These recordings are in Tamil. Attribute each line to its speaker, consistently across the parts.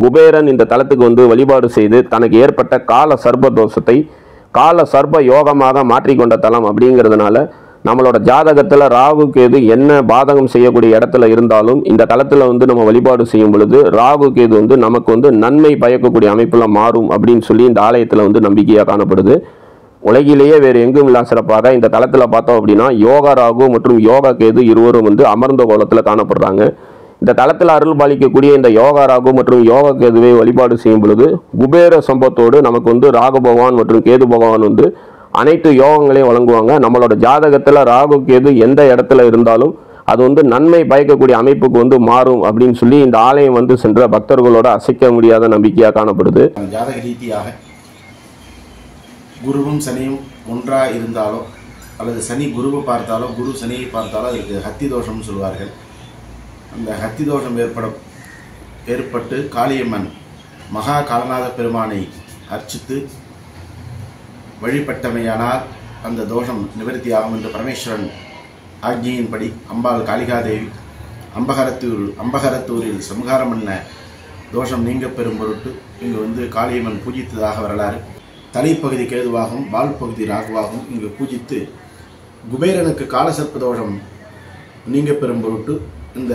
Speaker 1: குபேரன் இந்த தலத்துக்கு வந்து வழிபாடு செய்து தனக்கு ஏற்பட்ட கால சர்ப தோஷத்தை கால சர்ப யோகமாக மாற்றிக்கொண்ட தலம் அப்படிங்கிறதுனால நம்மளோட ஜாதகத்தில் ராகு கேது என்ன பாதகம் செய்யக்கூடிய இடத்துல இருந்தாலும் இந்த தலத்தில் வந்து நம்ம வழிபாடு செய்யும் பொழுது ராகு கேது வந்து நமக்கு வந்து நன்மை பயக்கக்கூடிய அமைப்பில் மாறும் அப்படின்னு சொல்லி இந்த ஆலயத்தில் வந்து நம்பிக்கையாக காணப்படுது உலகிலேயே வேறு எங்கும் இல்லா சிறப்பாக இந்த தலத்தில் பார்த்தோம் அப்படின்னா யோகா ராகு மற்றும் யோகா கேது இருவரும் வந்து அமர்ந்த கோலத்தில் காணப்படுறாங்க இந்த தலத்தில் அருள் பாலிக்கக்கூடிய இந்த யோகா ராகு மற்றும் யோகா கேதுவை வழிபாடு செய்யும் பொழுது குபேர சம்பத்தோடு நமக்கு வந்து ராகு பகவான் மற்றும் கேது பகவான் வந்து அனைத்து யோகங்களையும் வழங்குவாங்க நம்மளோட ஜாதகத்தில் ராகு கேது எந்த இடத்துல இருந்தாலும் அது வந்து நன்மை பயக்கக்கூடிய அமைப்புக்கு வந்து மாறும் அப்படின்னு சொல்லி இந்த ஆலயம் வந்து சென்ற பக்தர்களோட அசைக்க முடியாத நம்பிக்கையாக காணப்படுது
Speaker 2: ஜாதக ரீதியாக குருவும் சனியும் ஒன்றாக இருந்தாலோ அல்லது சனி குருவை பார்த்தாலோ குரு சனியை பார்த்தாலோ அதுக்கு ஹத்தி தோஷம்னு சொல்வார்கள் அந்த ஹத்தி தோஷம் ஏற்பட ஏற்பட்டு காளியம்மன் மகா காலநாத பெருமானை அர்ச்சித்து வழிபட்டமையானால் அந்த தோஷம் நிவர்த்தியாகும் என்று பரமேஸ்வரன் ஆக்ஞையின்படி அம்பாள் காளிகாதேவி அம்பகரத்தூர் அம்பகரத்தூரில் சம்ஹாரம் பண்ண தோஷம் நீங்க பெறும் பொருட்டு இங்கு வந்து காளியம்மன் பூஜித்ததாக வரலாறு தலைப்பகுதி கேதுவாகவும் வால் பகுதி ராகுவாகவும் இங்கு பூஜித்து குபேரனுக்கு காலசர்ப்ப தோஷம் நீங்க பெறும் பொருட்டு இந்த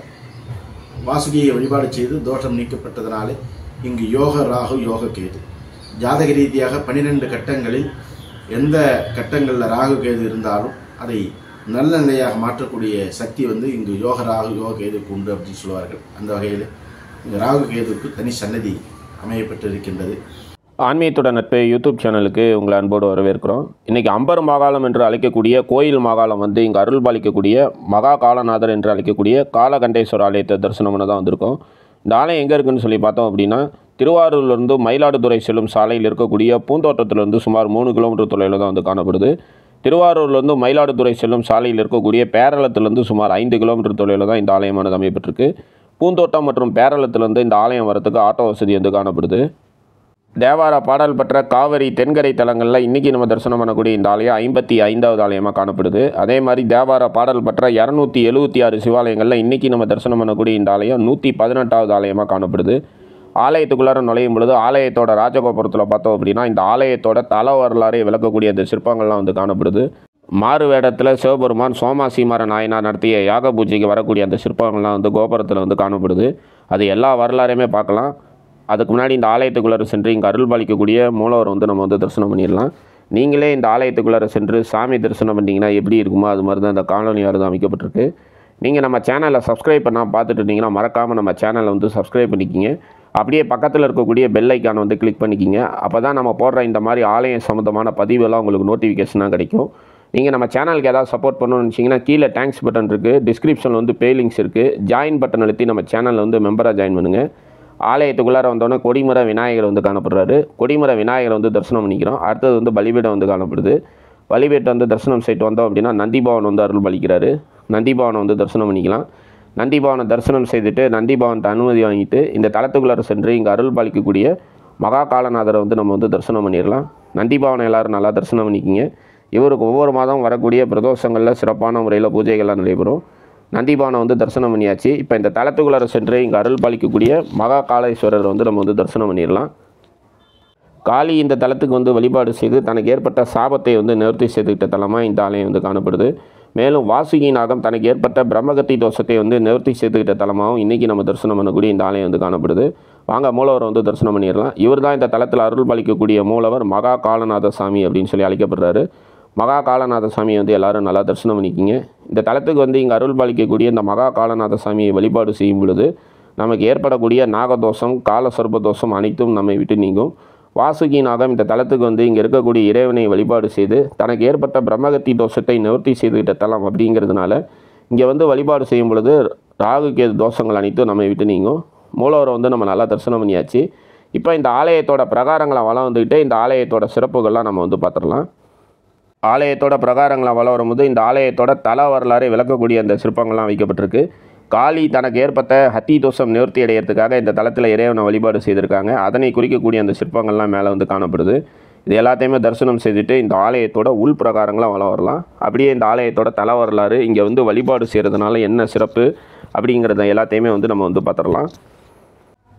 Speaker 2: வாசுகியை வழிபாடு செய்து தோஷம் நீக்கப்பட்டதனாலே இங்கு யோக ராகு யோக கேது ஜாதக ரீதியாக பன்னிரெண்டு கட்டங்களில் எந்த கட்டங்களில் ராகு கேது இருந்தாலும் அதை நல்ல நிலையாக மாற்றக்கூடிய சக்தி வந்து இங்கு யோக ராகு யோக கேதுக்கு உண்டு அப்படின்னு சொல்லுவார்கள் அந்த வகையில் இங்கு ராகு கேதுக்கு தனி சன்னதி அமையப்பட்டிருக்கின்றது
Speaker 1: ஆன்மீகத்தோட நட்பு யூடியூப் சேனலுக்கு உங்களை அன்போடு வரவேற்கிறோம் இன்றைக்கி அம்பர் மாகாளம் என்று அழைக்கக்கூடிய கோயில் மாகாளம் வந்து இங்கே அருள் பாலிக்கக்கூடிய மகா காலநாதர் என்று அழைக்கக்கூடிய காலகண்டேஸ்வரர் ஆலயத்தை தரிசனம் பண்ண தான் வந்திருக்கோம் இந்த ஆலயம் எங்கே இருக்குன்னு சொல்லி பார்த்தோம் அப்படின்னா திருவாரூர்லேருந்து மயிலாடுதுறை செல்லும் சாலையில் இருக்கக்கூடிய பூந்தோட்டத்திலிருந்து சுமார் மூணு கிலோமீட்டர் தொலைவில் தான் வந்து காணப்படுது திருவாரூர்லேருந்து மயிலாடுதுறை செல்லும் சாலையில் இருக்கக்கூடிய பேரளத்திலிருந்து சுமார் ஐந்து கிலோமீட்டர் தொலைவில் தான் இந்த ஆலயமானது அமைப்பட்டிருக்கு பூந்தோட்டம் மற்றும் பேரளத்திலிருந்து இந்த ஆலயம் வரத்துக்கு ஆட்டோ வசதி வந்து காணப்படுது தேவார பாடல் பெற்ற காவிரி தென்கரை தலங்களில் இன்றைக்கி நம்ம தரிசனம் பண்ணக்கூடிய இந்த ஆலயம் ஐம்பத்தி ஐந்தாவது ஆலயமாக காணப்படுது அதே மாதிரி தேவார பாடல் பெற்ற இரநூத்தி எழுபத்தி ஆறு சிவாலயங்களில் இன்றைக்கி நம்ம தரிசனம் பண்ணக்கூடிய இந்த ஆலயம் நூற்றி பதினெட்டாவது ஆலயமாக காணப்படுது ஆலயத்துக்குள்ளார நுழையும் பொழுது ஆலயத்தோட ராஜகோபுரத்தில் பார்த்தோம் அப்படின்னா இந்த ஆலயத்தோட தல வரலாறை விளக்கக்கூடிய இந்த சிற்பங்கள்லாம் வந்து காணப்படுது மாறு வேடத்தில் சிவபெருமான் சோமாசிமார நாயனார் நடத்திய யாக பூஜைக்கு வரக்கூடிய அந்த சிற்பங்கள்லாம் வந்து கோபுரத்தில் வந்து காணப்படுது அது எல்லா வரலாறையுமே பார்க்கலாம் அதுக்கு முன்னாடி இந்த ஆலயத்துக்குள்ளார சென்று இங்கே அருள் பாலிக்கக்கூடிய மூலவர் வந்து நம்ம வந்து தரிசனம் பண்ணிடலாம் நீங்களே இந்த ஆலயத்துக்குள்ளார சென்று சாமி தரிசனம் பண்ணிங்கன்னா எப்படி இருக்குமோ அது மாதிரி தான் இந்த காலனி வந்து அமைக்கப்பட்டிருக்கு நீங்கள் நம்ம சேனலை சப்ஸ்கிரைப் பண்ணால் பார்த்துட்டு இருந்தீங்கன்னா மறக்காமல் நம்ம சேனலை வந்து சப்ஸ்கிரைப் பண்ணிக்கிங்க அப்படியே பக்கத்தில் இருக்கக்கூடிய பெல் ஐக்கானை வந்து கிளிக் பண்ணிக்கிங்க அப்போ தான் நம்ம போடுற இந்த மாதிரி ஆலயம் சம்மந்தமான பதிவெல்லாம் உங்களுக்கு நோட்டிஃபிகேஷனாக கிடைக்கும் நீங்கள் நம்ம சேனலுக்கு ஏதாவது சப்போர்ட் பண்ணணும்னு நினச்சிங்கன்னா கீழே தேங்க்ஸ் பட்டன் இருக்குது டிஸ்கிரிப்ஷனில் வந்து பே லிங்க்ஸ் இருக்குது ஜாயின் பட்டன் அழுத்தி நம்ம சேனலில் வந்து மெம்பராக ஜாயின் பண்ணுங்கள் ஆலயத்துக்குள்ளார வந்தோடனே கொடிமர விநாயகர் வந்து காணப்படுறாரு கொடிமர விநாயகரை வந்து தரிசனம் பண்ணிக்கிறோம் அடுத்தது வந்து பலிபீடம் வந்து காணப்படுது பலிபீட்டை வந்து தரிசனம் செய்து வந்தோம் அப்படின்னா நந்திபவன் வந்து அருள் பலிக்கிறாரு நந்திபவனை வந்து தரிசனம் பண்ணிக்கலாம் நந்திபவனை தரிசனம் செய்துட்டு நந்திபவன்ட்ட அனுமதி வாங்கிட்டு இந்த தலத்துக்குள்ளார சென்று இங்கே அருள் பாலிக்கக்கூடிய மகா காலநாதரை வந்து நம்ம வந்து தரிசனம் பண்ணிடலாம் நந்திபவனை எல்லாரும் நல்லா தரிசனம் பண்ணிக்கிங்க இவருக்கு ஒவ்வொரு மாதம் வரக்கூடிய பிரதோஷங்களில் சிறப்பான முறையில் பூஜைகள்லாம் நடைபெறும் நந்திபானை வந்து தரிசனம் பண்ணியாச்சு இப்போ இந்த தலத்துக்குள்ளார சென்று இங்கே அருள் பாலிக்கக்கூடிய மகா காளேஸ்வரர் வந்து நம்ம வந்து தரிசனம் பண்ணிடலாம் காளி இந்த தலத்துக்கு வந்து வழிபாடு செய்து தனக்கு ஏற்பட்ட சாபத்தை வந்து நிவர்த்தி செய்துக்கிட்ட தலமாக இந்த ஆலயம் வந்து காணப்படுது மேலும் வாசுகி நாகம் தனக்கு ஏற்பட்ட பிரம்மகத்தி தோஷத்தை வந்து நிவர்த்தி செய்துக்கிட்ட தலமாகவும் இன்றைக்கி நம்ம தரிசனம் பண்ணக்கூடிய இந்த ஆலயம் வந்து காணப்படுது வாங்க மூலவர் வந்து தரிசனம் பண்ணிடலாம் இவர் தான் இந்த தலத்தில் அருள் பாலிக்கக்கூடிய மூலவர் மகா காலநாத சாமி அப்படின்னு சொல்லி அழைக்கப்படுறாரு மகா காலநாத சாமியை வந்து எல்லாரும் நல்லா தரிசனம் பண்ணிக்கிங்க இந்த தலத்துக்கு வந்து இங்கே அருள் பாலிக்கக்கூடிய இந்த மகா காலநாத சாமியை வழிபாடு செய்யும் பொழுது நமக்கு ஏற்படக்கூடிய நாகதோஷம் கால சர்ப்ப தோஷம் அனைத்தும் நம்மை விட்டு நீங்கும் வாசுகி நாகம் இந்த தலத்துக்கு வந்து இங்கே இருக்கக்கூடிய இறைவனை வழிபாடு செய்து தனக்கு ஏற்பட்ட பிரம்மகத்தி தோஷத்தை நிவர்த்தி செய்துகிட்ட தலம் அப்படிங்கிறதுனால இங்கே வந்து வழிபாடு செய்யும் பொழுது ராகு கேது தோஷங்கள் அனைத்தும் நம்மை விட்டு நீங்கும் மூலவரை வந்து நம்ம நல்லா தரிசனம் பண்ணியாச்சு இப்போ இந்த ஆலயத்தோட பிரகாரங்களை வளம் வந்துக்கிட்டு இந்த ஆலயத்தோட சிறப்புகள்லாம் நம்ம வந்து பார்த்துடலாம் ஆலயத்தோட பிரகாரங்களை வளம் வரும்போது இந்த ஆலயத்தோட தல வரலாறை விளக்கக்கூடிய அந்த சிற்பங்கள்லாம் வைக்கப்பட்டிருக்கு காளி தனக்கு ஏற்பட்ட ஹத்தி தோஷம் நிவர்த்தி அடையிறதுக்காக இந்த தலத்தில் இறைவனை வழிபாடு செய்திருக்காங்க அதனை குறிக்கக்கூடிய அந்த சிற்பங்கள்லாம் மேலே வந்து காணப்படுது இது எல்லாத்தையுமே தரிசனம் செய்துட்டு இந்த ஆலயத்தோட உள் பிரகாரங்களாம் வளம் வரலாம் அப்படியே இந்த ஆலயத்தோட தல வரலாறு இங்கே வந்து வழிபாடு செய்கிறதுனால என்ன சிறப்பு அப்படிங்கிறத எல்லாத்தையுமே வந்து நம்ம வந்து பார்த்துடலாம்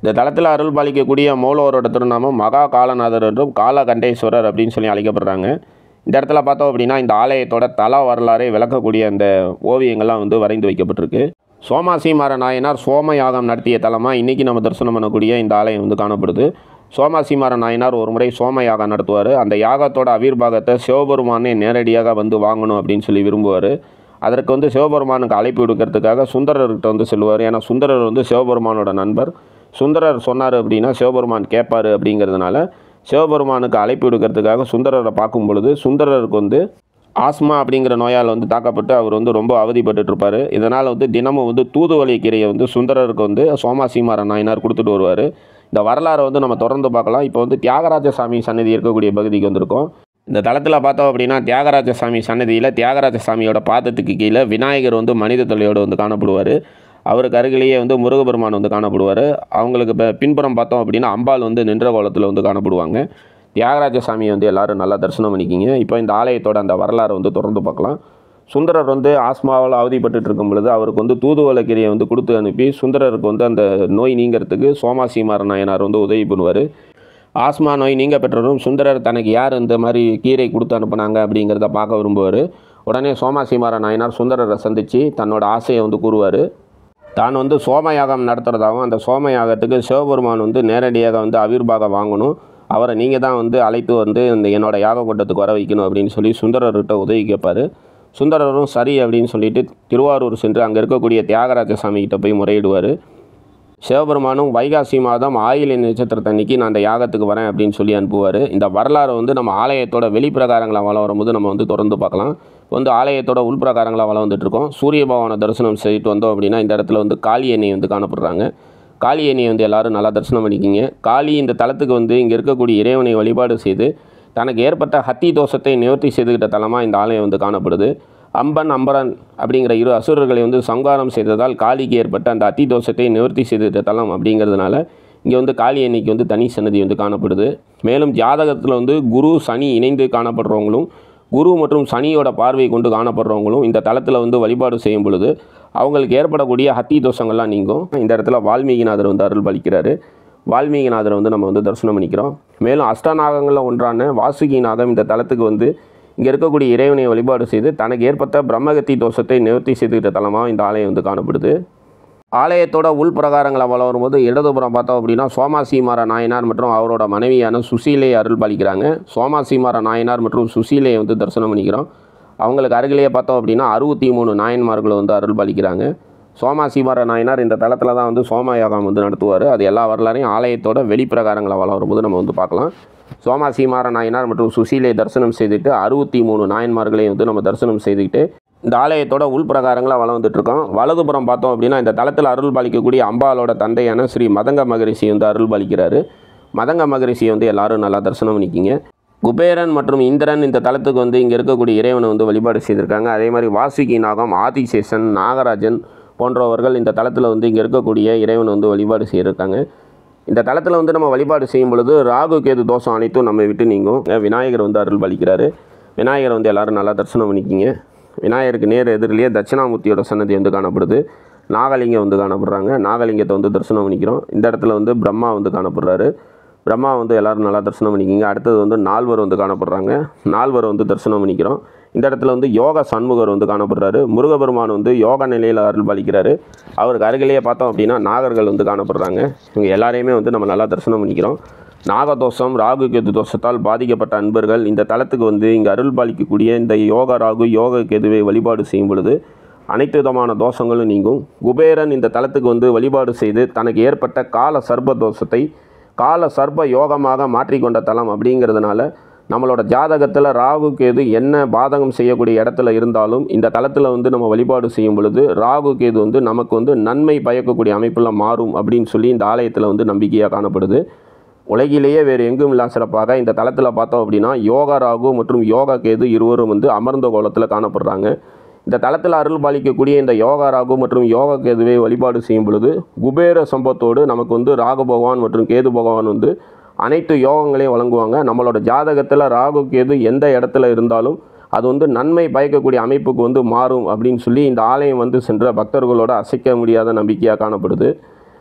Speaker 1: இந்த தளத்தில் அருள் பாலிக்கக்கூடிய மூலவரோட திருநாமம் மகா காலநாதர் என்றும் காலகண்டேஸ்வரர் அப்படின்னு சொல்லி அழைக்கப்படுறாங்க இந்த இடத்துல பார்த்தோம் அப்படின்னா இந்த ஆலயத்தோட தல வரலாறை விளக்கக்கூடிய அந்த ஓவியங்கள்லாம் வந்து வரைந்து வைக்கப்பட்டிருக்கு சோமாசிமார நாயனார் சோம யாகம் நடத்திய தலமாக இன்றைக்கி நம்ம தரிசனம் பண்ணக்கூடிய இந்த ஆலயம் வந்து காணப்படுது சோமாசிமார நாயனார் ஒரு முறை சோம யாகம் நடத்துவார் அந்த யாகத்தோட அவிர்வாகத்தை சிவபெருமானே நேரடியாக வந்து வாங்கணும் அப்படின்னு சொல்லி விரும்புவார் அதற்கு வந்து சிவபெருமானுக்கு அழைப்பு விடுக்கிறதுக்காக சுந்தரர்கிட்ட வந்து செல்வார் ஏன்னா சுந்தரர் வந்து சிவபெருமானோட நண்பர் சுந்தரர் சொன்னார் அப்படின்னா சிவபெருமான் கேட்பார் அப்படிங்கிறதுனால சிவபெருமானுக்கு அழைப்பு விடுக்கிறதுக்காக சுந்தரரை பார்க்கும் பொழுது சுந்தரருக்கு வந்து ஆஸ்மா அப்படிங்கிற நோயால் வந்து தாக்கப்பட்டு அவர் வந்து ரொம்ப அவதிப்பட்டுட்டு இருப்பார் இதனால் வந்து தினமும் வந்து தூதுவளி கீரையை வந்து சுந்தரருக்கு வந்து சோமாசிமார நாயனார் கொடுத்துட்டு வருவார் இந்த வரலாறை வந்து நம்ம தொடர்ந்து பார்க்கலாம் இப்போ வந்து தியாகராஜ சாமி சன்னதி இருக்கக்கூடிய பகுதிக்கு வந்திருக்கோம் இந்த தளத்தில் பார்த்தோம் அப்படின்னா தியாகராஜ சாமி சன்னதியில் தியாகராஜ சாமியோட பாதத்துக்கு கீழே விநாயகர் வந்து மனித தொல்லையோடு வந்து காணப்படுவார் அவருக்கு அருகிலேயே வந்து முருகபெருமான் வந்து காணப்படுவார் அவங்களுக்கு இப்போ பின்புறம் பார்த்தோம் அப்படின்னா அம்பாள் வந்து நின்ற கோலத்தில் வந்து காணப்படுவாங்க தியாகராஜ சாமியை வந்து எல்லாரும் நல்லா தரிசனம் பண்ணிக்கிங்க இப்போ இந்த ஆலயத்தோட அந்த வரலாறை வந்து தொடர்ந்து பார்க்கலாம் சுந்தரர் வந்து ஆஸ்மாவால் அவதிப்பட்டு இருக்கும் பொழுது அவருக்கு வந்து தூதுவளக்கீரையை வந்து கொடுத்து அனுப்பி சுந்தரருக்கு வந்து அந்த நோய் நீங்கிறதுக்கு சோமாசிமார நாயனார் வந்து உதவி பண்ணுவார் ஆஸ்மா நோய் நீங்க பெற்றதும் சுந்தரர் தனக்கு யார் இந்த மாதிரி கீரை கொடுத்து அனுப்புனாங்க அப்படிங்கிறத பார்க்க விரும்புவார் உடனே சோமாசிமார நாயனார் சுந்தரரை சந்தித்து தன்னோட ஆசையை வந்து கூறுவார் தான் வந்து சோமயாகம் நடத்துகிறதாகவும் அந்த சோமயாகத்துக்கு சிவபெருமான் வந்து நேரடியாக வந்து அவிர்பாகம் வாங்கணும் அவரை நீங்கள் தான் வந்து அழைத்து வந்து இந்த என்னோட யாக கூட்டத்துக்கு வர வைக்கணும் அப்படின்னு சொல்லி சுந்தரர்கிட்ட உதவி கேட்பார் சுந்தரரும் சரி அப்படின்னு சொல்லிட்டு திருவாரூர் சென்று அங்கே இருக்கக்கூடிய தியாகராஜ சாமி கிட்ட போய் முறையிடுவார் சிவபெருமானும் வைகாசி மாதம் ஆயிலை நட்சத்திரத்தன்னைக்கு நான் அந்த யாகத்துக்கு வரேன் அப்படின்னு சொல்லி அனுப்புவார் இந்த வரலாறு வந்து நம்ம ஆலயத்தோட வெளிப்பிரகாரங்களை வளம் வரும்போது நம்ம வந்து தொடர்ந்து பார்க்கலாம் இப்போ வந்து ஆலயத்தோட உள்பிரகாரங்களாக வளம் வந்துட்டு இருக்கோம் சூரிய பகவானை தரிசனம் செய்துட்டு வந்தோம் அப்படின்னா இந்த இடத்துல வந்து காளி எண்ணெய் வந்து காணப்படுறாங்க காளி எண்ணெயை வந்து எல்லாரும் நல்லா தரிசனம் பண்ணிக்கிங்க காளி இந்த தலத்துக்கு வந்து இங்கே இருக்கக்கூடிய இறைவனை வழிபாடு செய்து தனக்கு ஏற்பட்ட ஹத்தி தோஷத்தை நிவர்த்தி செய்துக்கிட்ட தலமாக இந்த ஆலயம் வந்து காணப்படுது அம்பன் அம்பரன் அப்படிங்கிற இரு அசுரர்களை வந்து சங்காரம் செய்ததால் காளிக்கு ஏற்பட்ட அந்த அத்தி தோஷத்தை நிவர்த்தி செய்துகிட்ட தலம் அப்படிங்கிறதுனால இங்கே வந்து காளி எண்ணிக்கை வந்து தனி சன்னதி வந்து காணப்படுது மேலும் ஜாதகத்தில் வந்து குரு சனி இணைந்து காணப்படுறவங்களும் குரு மற்றும் சனியோட பார்வை கொண்டு காணப்படுறவங்களும் இந்த தலத்தில் வந்து வழிபாடு செய்யும் பொழுது அவங்களுக்கு ஏற்படக்கூடிய ஹத்தி தோஷங்கள்லாம் நீங்கும் இந்த இடத்துல வால்மீகிநாதர் வந்து அருள் பலிக்கிறாரு வால்மீகிநாதரை வந்து நம்ம வந்து தரிசனம் பண்ணிக்கிறோம் மேலும் அஷ்டநாகங்களில் ஒன்றான வாசுகிநாதம் இந்த தலத்துக்கு வந்து இங்கே இருக்கக்கூடிய இறைவனை வழிபாடு செய்து தனக்கு ஏற்பட்ட பிரம்மகத்தி தோஷத்தை நிவர்த்தி செய்துகிட்ட தலமாக இந்த ஆலயம் வந்து காணப்படுது ஆலயத்தோட உள் பிரகாரங்களை வளம் வரும்போது இடதுபுறம் பார்த்தோம் அப்படின்னா சோமாசிமார நாயனார் மற்றும் அவரோட மனைவியான சுசீலை அருள் பாலிக்கிறாங்க சோமாசிமார நாயனார் மற்றும் சுசீலையை வந்து தரிசனம் பண்ணிக்கிறோம் அவங்களுக்கு அருகிலேயே பார்த்தோம் அப்படின்னா அறுபத்தி மூணு நாயன்மார்களை வந்து அருள் பாலிக்கிறாங்க சோமாசிமார நாயனார் இந்த தளத்தில் தான் வந்து சோமயாகம் வந்து நடத்துவார் அது எல்லா வரலாறையும் ஆலயத்தோட வெளிப்பிரகாரங்களை வளம் வரும்போது நம்ம வந்து பார்க்கலாம் சோமாசிமார நாயனார் மற்றும் சுசீலை தரிசனம் செய்துட்டு அறுபத்தி மூணு நாயன்மார்களையும் வந்து நம்ம தரிசனம் செய்துக்கிட்டு இந்த ஆலயத்தோட உள்பிரகாரங்களாக வளம் வந்துட்டுருக்கோம் வலதுபுறம் பார்த்தோம் அப்படின்னா இந்த தளத்தில் அருள் பாலிக்கக்கூடிய அம்பாலோட தந்தையான ஸ்ரீ மதங்க மகரிஷி வந்து அருள் பாலிக்கிறாரு மதங்க மகரிஷியை வந்து எல்லாரும் நல்லா தரிசனம் பண்ணிக்கிங்க குபேரன் மற்றும் இந்திரன் இந்த தலத்துக்கு வந்து இங்கே இருக்கக்கூடிய இறைவனை வந்து வழிபாடு செய்திருக்காங்க அதே மாதிரி வாசுகி நாகம் ஆதிசேஷன் நாகராஜன் போன்றவர்கள் இந்த தலத்தில் வந்து இங்கே இருக்கக்கூடிய இறைவனை வந்து வழிபாடு செய்திருக்காங்க இந்த தலத்தில் வந்து நம்ம வழிபாடு செய்யும் பொழுது ராகு கேது தோஷம் அனைத்தும் நம்ம விட்டு நீங்கும் விநாயகர் வந்து அருள் பாலிக்கிறாரு விநாயகர் வந்து எல்லாரும் நல்லா தரிசனம் பண்ணிக்கிங்க விநாயகருக்கு நேர் எதிரிலேயே தட்சிணாமூர்த்தியோட சன்னதி வந்து காணப்படுது நாகலிங்கம் வந்து காணப்படுறாங்க நாகலிங்கத்தை வந்து தரிசனம் பண்ணிக்கிறோம் இந்த இடத்துல வந்து பிரம்மா வந்து காணப்படுறாரு பிரம்மா வந்து எல்லாரும் நல்லா தரிசனம் பண்ணிக்கிங்க அடுத்தது வந்து நால்வர் வந்து காணப்படுறாங்க நால்வர் வந்து தரிசனம் பண்ணிக்கிறோம் இந்த இடத்துல வந்து யோக சண்முகர் வந்து காணப்படுறாரு முருகபெருமான் வந்து யோக நிலையில் அருள் பாலிக்கிறாரு அவருக்கு அருகிலேயே பார்த்தோம் அப்படின்னா நாகர்கள் வந்து காணப்படுறாங்க இவங்க எல்லாரையுமே வந்து நம்ம நல்லா தரிசனம் பண்ணிக்கிறோம் நாகதோஷம் ராகு கேது தோஷத்தால் பாதிக்கப்பட்ட அன்பர்கள் இந்த தலத்துக்கு வந்து இங்கே அருள் பாலிக்கக்கூடிய இந்த யோக ராகு யோக கேதுவை வழிபாடு செய்யும் பொழுது அனைத்து விதமான தோஷங்களும் நீங்கும் குபேரன் இந்த தலத்துக்கு வந்து வழிபாடு செய்து தனக்கு ஏற்பட்ட கால சர்ப்ப தோஷத்தை கால சர்ப்ப யோகமாக மாற்றிக்கொண்ட தலம் அப்படிங்கிறதுனால நம்மளோட ஜாதகத்தில் ராகு கேது என்ன பாதகம் செய்யக்கூடிய இடத்துல இருந்தாலும் இந்த தலத்தில் வந்து நம்ம வழிபாடு செய்யும் பொழுது ராகு கேது வந்து நமக்கு வந்து நன்மை பயக்கக்கூடிய அமைப்பில் மாறும் அப்படின்னு சொல்லி இந்த ஆலயத்தில் வந்து நம்பிக்கையாக காணப்படுது உலகிலேயே வேறு எங்கும் இல்லாத சிறப்பாக இந்த தலத்தில் பார்த்தோம் அப்படின்னா யோகா ராகு மற்றும் யோகா கேது இருவரும் வந்து அமர்ந்த கோலத்தில் காணப்படுறாங்க இந்த தலத்தில் அருள் பாலிக்கக்கூடிய இந்த யோகா ராகு மற்றும் யோகா கேதுவை வழிபாடு செய்யும் பொழுது குபேர சம்பத்தோடு நமக்கு வந்து ராகு பகவான் மற்றும் கேது பகவான் வந்து அனைத்து யோகங்களையும் வழங்குவாங்க நம்மளோட ஜாதகத்தில் ராகு கேது எந்த இடத்துல இருந்தாலும் அது வந்து நன்மை பயக்கக்கூடிய அமைப்புக்கு வந்து மாறும் அப்படின்னு சொல்லி இந்த ஆலயம் வந்து சென்ற பக்தர்களோட அசைக்க முடியாத நம்பிக்கையாக காணப்படுது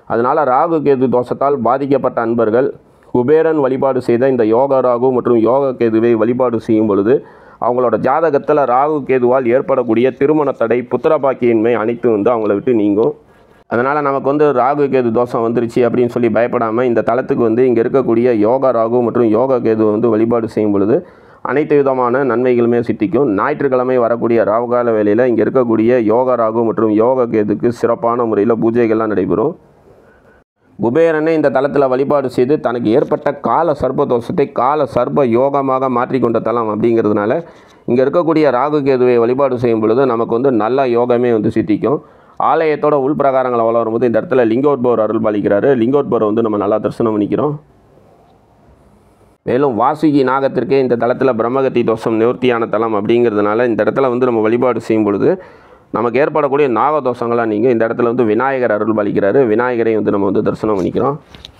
Speaker 1: அதனால் ராகு கேது தோஷத்தால் பாதிக்கப்பட்ட அன்பர்கள் குபேரன் வழிபாடு செய்த இந்த யோக ராகு மற்றும் யோக கேதுவை வழிபாடு செய்யும் பொழுது அவங்களோட ஜாதகத்தில் ராகு கேதுவால் ஏற்படக்கூடிய திருமண தடை புத்திரபாக்கியின்மை அனைத்து வந்து அவங்கள விட்டு நீங்கும் அதனால் நமக்கு வந்து ராகு கேது தோஷம் வந்துருச்சு அப்படின்னு சொல்லி பயப்படாமல் இந்த தளத்துக்கு வந்து இங்கே இருக்கக்கூடிய யோகா ராகு மற்றும் யோகா கேது வந்து வழிபாடு செய்யும் பொழுது அனைத்து விதமான நன்மைகளுமே சித்திக்கும் ஞாயிற்றுக்கிழமை வரக்கூடிய ராகுகால வேளையில் இங்கே இருக்கக்கூடிய யோகா ராகு மற்றும் யோகா கேதுக்கு சிறப்பான முறையில் பூஜைகள்லாம் நடைபெறும் குபேரனை இந்த தலத்தில் வழிபாடு செய்து தனக்கு ஏற்பட்ட கால சர்ப்ப தோஷத்தை கால சர்ப்ப யோகமாக மாற்றிக்கொண்ட தலம் அப்படிங்கிறதுனால இங்கே இருக்கக்கூடிய ராகு கேதுவை வழிபாடு செய்யும் பொழுது நமக்கு வந்து நல்ல யோகமே வந்து சித்திக்கும் ஆலயத்தோட உள் பிரகாரங்களை வளரும் போது இந்த இடத்துல லிங்கோத்பவர் அருள் பாலிக்கிறாரு லிங்கோத்பவரை வந்து நம்ம நல்லா தரிசனம் பண்ணிக்கிறோம் மேலும் வாசுகி நாகத்திற்கே இந்த தளத்தில் பிரம்மகத்தி தோஷம் நிவர்த்தியான தலம் அப்படிங்கிறதுனால இந்த இடத்துல வந்து நம்ம வழிபாடு செய்யும் பொழுது நமக்கு ஏற்படக்கூடிய நாக தோஷங்களாக நீங்கள் இந்த இடத்துல வந்து விநாயகர் அருள் பாலிக்கிறாரு விநாயகரை வந்து நம்ம வந்து தரிசனம் பண்ணிக்கிறோம்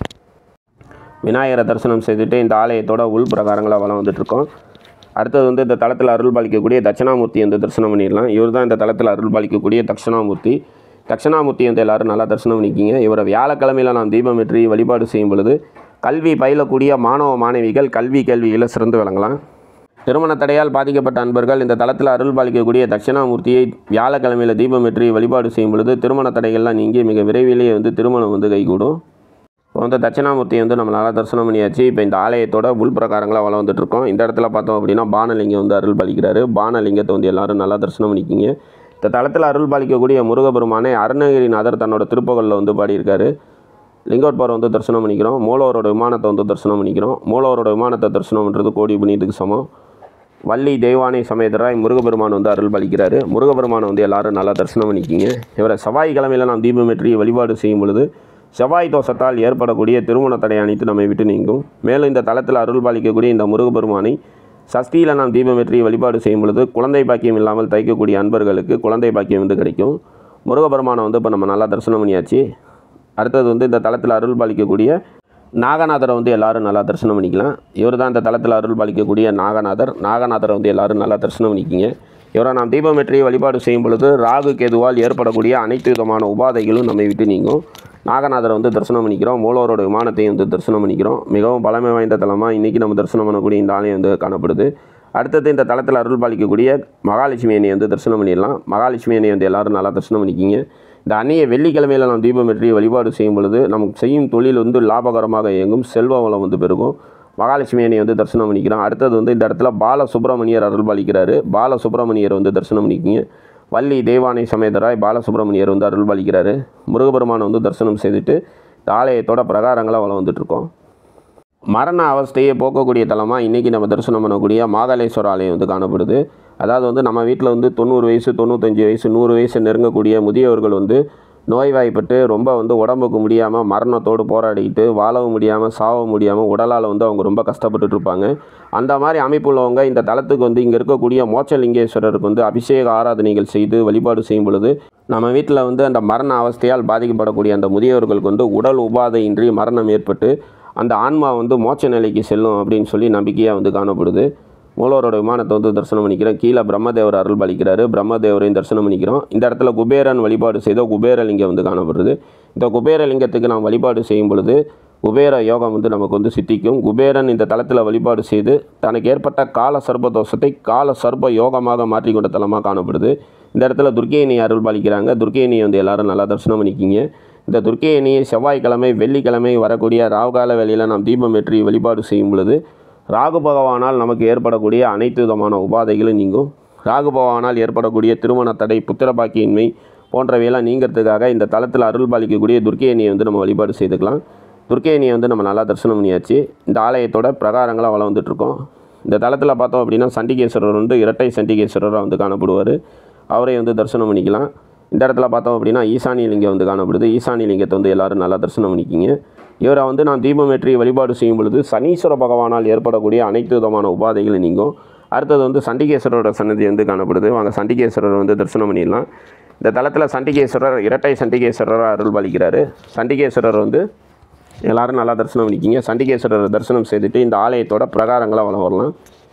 Speaker 1: விநாயகரை தரிசனம் செய்துட்டு இந்த ஆலயத்தோட உள் பிரகாரங்களாக வளம் வந்துட்டுருக்கோம் அடுத்தது வந்து இந்த தளத்தில் அருள் பாலிக்கக்கூடிய தட்சிணாமூர்த்தி வந்து தரிசனம் பண்ணிடலாம் இவர் தான் இந்த தளத்தில் அருள் பாலிக்கக்கூடிய தட்சிணாமூர்த்தி தட்சிணாமூர்த்தி வந்து எல்லாரும் நல்லா தரிசனம் பண்ணிக்கிங்க இவரை வியாழக்கிழமையில் நாம் தீபம் ஏற்றி வழிபாடு செய்யும் பொழுது கல்வி பயிலக்கூடிய மாணவ மாணவிகள் கல்வி கேள்வியில் சிறந்து விளங்கலாம் திருமண தடையால் பாதிக்கப்பட்ட அன்பர்கள் இந்த தளத்தில் அருள் பாலிக்கக்கூடிய தட்சிணாமூர்த்தியை வியாழக்கிழமையில் தீபம் ஏற்றி வழிபாடு செய்யும் பொழுது திருமண தடைகள்லாம் நீங்கி மிக விரைவிலேயே வந்து திருமணம் வந்து கைகூடும் இப்போ வந்து தட்சிணாமூர்த்தி வந்து நம்ம நல்லா தரிசனம் பண்ணியாச்சு இப்போ இந்த ஆலயத்தோட உள் பிரகாரங்களாக வளம் வந்துட்டுருக்கோம் இந்த இடத்துல பார்த்தோம் அப்படின்னா பானலிங்கம் வந்து அருள் பாலிக்கிறாரு பானலிங்கத்தை வந்து எல்லாரும் நல்லா தரிசனம் பண்ணிக்கிங்க இந்த தளத்தில் அருள் பாலிக்கக்கூடிய முருகபெருமானை அருணகிரிநாதர் தன்னோட திருப்புகழில் வந்து பாடியிருக்காரு லிங்கோட்பார் வந்து தரிசனம் பண்ணிக்கிறோம் மூலவரோட விமானத்தை வந்து தரிசனம் பண்ணிக்கிறோம் மூலவரோட விமானத்தை தரிசனம் பண்ணுறது கோடி புண்ணியத்துக்கு சமம் வள்ளி தெய்வானை சமேதராய் முருகபெருமான் வந்து அருள் பாலிக்கிறாரு முருகபெருமானை வந்து எல்லாரும் நல்லா தரிசனம் பண்ணிக்கிங்க இவரை செவ்வாய்க்கிழமையில் நாம் தீபமேற்றி வழிபாடு செய்யும் பொழுது செவ்வாய் தோஷத்தால் ஏற்படக்கூடிய திருமண தடை அனைத்து நம்மை விட்டு நீங்கும் மேலும் இந்த தளத்தில் அருள் பாலிக்கக்கூடிய இந்த முருகபெருமானை சஷ்டியில் நாம் தீபமேற்றி வழிபாடு செய்யும் பொழுது குழந்தை பாக்கியம் இல்லாமல் தைக்கக்கூடிய அன்பர்களுக்கு குழந்தை பாக்கியம் வந்து கிடைக்கும் முருகபெருமானை வந்து இப்போ நம்ம நல்லா தரிசனம் பண்ணியாச்சு அடுத்தது வந்து இந்த தளத்தில் அருள் பாலிக்கக்கூடிய நாகநாதரை வந்து எல்லாரும் நல்லா தரிசனம் பண்ணிக்கலாம் இவர் தான் இந்த தளத்தில் அருள் பாலிக்கக்கூடிய நாகநாதர் நாகநாதரை வந்து எல்லாரும் நல்லா தரிசனம் பண்ணிக்கிங்க இவரை நாம் தீபமேற்றி வழிபாடு செய்யும் பொழுது ராகு கேதுவால் ஏற்படக்கூடிய அனைத்து விதமான உபாதைகளும் நம்மை விட்டு நீங்கும் நாகநாதரை வந்து தரிசனம் பண்ணிக்கிறோம் மூலவரோட விமானத்தையும் வந்து தரிசனம் பண்ணிக்கிறோம் மிகவும் பழமை வாய்ந்த தலமாக இன்றைக்கி நம்ம தரிசனம் பண்ணக்கூடிய இந்த ஆலயம் வந்து காணப்படுது அடுத்தது இந்த தளத்தில் அருள் பாலிக்கக்கூடிய மகாலட்சுமி அணியை வந்து தரிசனம் பண்ணிடலாம் மகாலட்சுமி அணியை வந்து எல்லாரும் நல்லா தரிசனம் பண்ணிக்கிங்க இந்த அன்னைய வெள்ளிக்கிழமையில் நாம் தீபம் ஏற்றி வழிபாடு செய்யும் பொழுது நமக்கு செய்யும் தொழில் வந்து லாபகரமாக இயங்கும் செல்வ வளம் வந்து பெருகும் மகாலட்சுமி அணியை வந்து தரிசனம் பண்ணிக்கிறோம் அடுத்தது வந்து இந்த இடத்துல பால சுப்பிரமணியர் அருள் பாலிக்கிறாரு பால சுப்பிரமணியர் வந்து தரிசனம் பண்ணிக்கிங்க வள்ளி தெய்வானை சமேதராய் பாலசுப்ரமணியர் வந்து அருள் பாலிக்கிறாரு முருகபெருமானை வந்து தரிசனம் செய்துட்டு இந்த ஆலயத்தோட பிரகாரங்களாக வளம் வந்துட்டுருக்கோம் மரண அவஸ்தையை போக்கக்கூடிய தலமாக இன்றைக்கி நம்ம தரிசனம் பண்ணக்கூடிய மாதலேஸ்வர ஆலயம் வந்து காணப்படுது அதாவது வந்து நம்ம வீட்டில் வந்து தொண்ணூறு வயசு தொண்ணூத்தஞ்சு வயசு நூறு வயசு நெருங்கக்கூடிய முதியவர்கள் வந்து நோய்வாய்ப்பட்டு ரொம்ப வந்து உடம்புக்கு முடியாமல் மரணத்தோடு போராடிக்கிட்டு வாழவும் முடியாமல் சாவவும் முடியாமல் உடலால் வந்து அவங்க ரொம்ப கஷ்டப்பட்டுட்டு இருப்பாங்க அந்த மாதிரி அமைப்பு உள்ளவங்க இந்த தலத்துக்கு வந்து இங்கே இருக்கக்கூடிய மோட்சலிங்கேஸ்வரருக்கு வந்து அபிஷேக ஆராதனைகள் செய்து வழிபாடு செய்யும் பொழுது நம்ம வீட்டில் வந்து அந்த மரண அவஸ்தையால் பாதிக்கப்படக்கூடிய அந்த முதியவர்களுக்கு வந்து உடல் உபாதையின்றி மரணம் ஏற்பட்டு அந்த ஆன்மா வந்து மோட்ச நிலைக்கு செல்லும் அப்படின்னு சொல்லி நம்பிக்கையாக வந்து காணப்படுது மூலவரோட விமானத்தை வந்து தரிசனம் பண்ணிக்கிறோம் கீழே பிரம்மதேவர் அருள் பாலிக்கிறாரு பிரம்மதேவரையும் தரிசனம் பண்ணிக்கிறோம் இந்த இடத்துல குபேரன் வழிபாடு செய்த குபேரலிங்கம் வந்து காணப்படுது இந்த குபேரலிங்கத்துக்கு நாம் வழிபாடு செய்யும் பொழுது குபேர யோகம் வந்து நமக்கு வந்து சித்திக்கும் குபேரன் இந்த தளத்தில் வழிபாடு செய்து தனக்கு ஏற்பட்ட கால சர்ப்ப தோஷத்தை கால சர்ப்ப யோகமாக மாற்றிக்கொண்ட தலமாக காணப்படுது இந்த இடத்துல துர்க்கையணி அருள் பாலிக்கிறாங்க துர்க்கையணியை வந்து எல்லாரும் நல்லா தரிசனம் பண்ணிக்கிங்க இந்த துர்க்கையணியை செவ்வாய்க்கிழமை வெள்ளிக்கிழமை வரக்கூடிய ராகுகால வேளையில் நாம் தீபம் ஏற்றி வழிபாடு செய்யும் பொழுது ராகு பகவானால் நமக்கு ஏற்படக்கூடிய அனைத்து விதமான உபாதைகளும் நீங்கும் ராகு பகவானால் ஏற்படக்கூடிய திருமண தடை புத்திர பாக்கியின்மை போன்றவையெல்லாம் நீங்கிறதுக்காக இந்த தளத்தில் அருள் பாலிக்கக்கூடிய துர்க்கையணியை வந்து நம்ம வழிபாடு செய்துக்கலாம் துர்க்கையணியை வந்து நம்ம நல்லா தரிசனம் பண்ணியாச்சு இந்த ஆலயத்தோட பிரகாரங்களாக வளம் வந்துட்டுருக்கோம் இந்த தளத்தில் பார்த்தோம் அப்படின்னா சண்டிகேஸ்வரர் வந்து இரட்டை சண்டிகேஸ்வரராக வந்து காணப்படுவார் அவரை வந்து தரிசனம் பண்ணிக்கலாம் இந்த இடத்துல பார்த்தோம் அப்படின்னா ஈசானிய லிங்கம் வந்து காணப்படுது ஈசானிய லிங்கத்தை வந்து எல்லாரும் நல்லா தரிசனம் பண்ணிக்கிங்க இவரை வந்து நான் தீபமேற்றி வழிபாடு செய்யும் பொழுது சனீஸ்வர பகவானால் ஏற்படக்கூடிய அனைத்து விதமான உபாதைகளும் நீங்கும் அடுத்தது வந்து சண்டிகேஸ்வரரோட சன்னதி வந்து காணப்படுது வாங்க சண்டிகேஸ்வரர் வந்து தரிசனம் பண்ணிடலாம் இந்த தளத்தில் சண்டிகேஸ்வரர் இரட்டை சண்டிகேஸ்வரராக அருள் பாலிக்கிறாரு சண்டிகேஸ்வரர் வந்து எல்லாரும் நல்லா தரிசனம் பண்ணிக்கிங்க சண்டிகேஸ்வரர் தரிசனம் செய்துட்டு இந்த ஆலயத்தோட பிரகாரங்களாக வளம் வரலாம்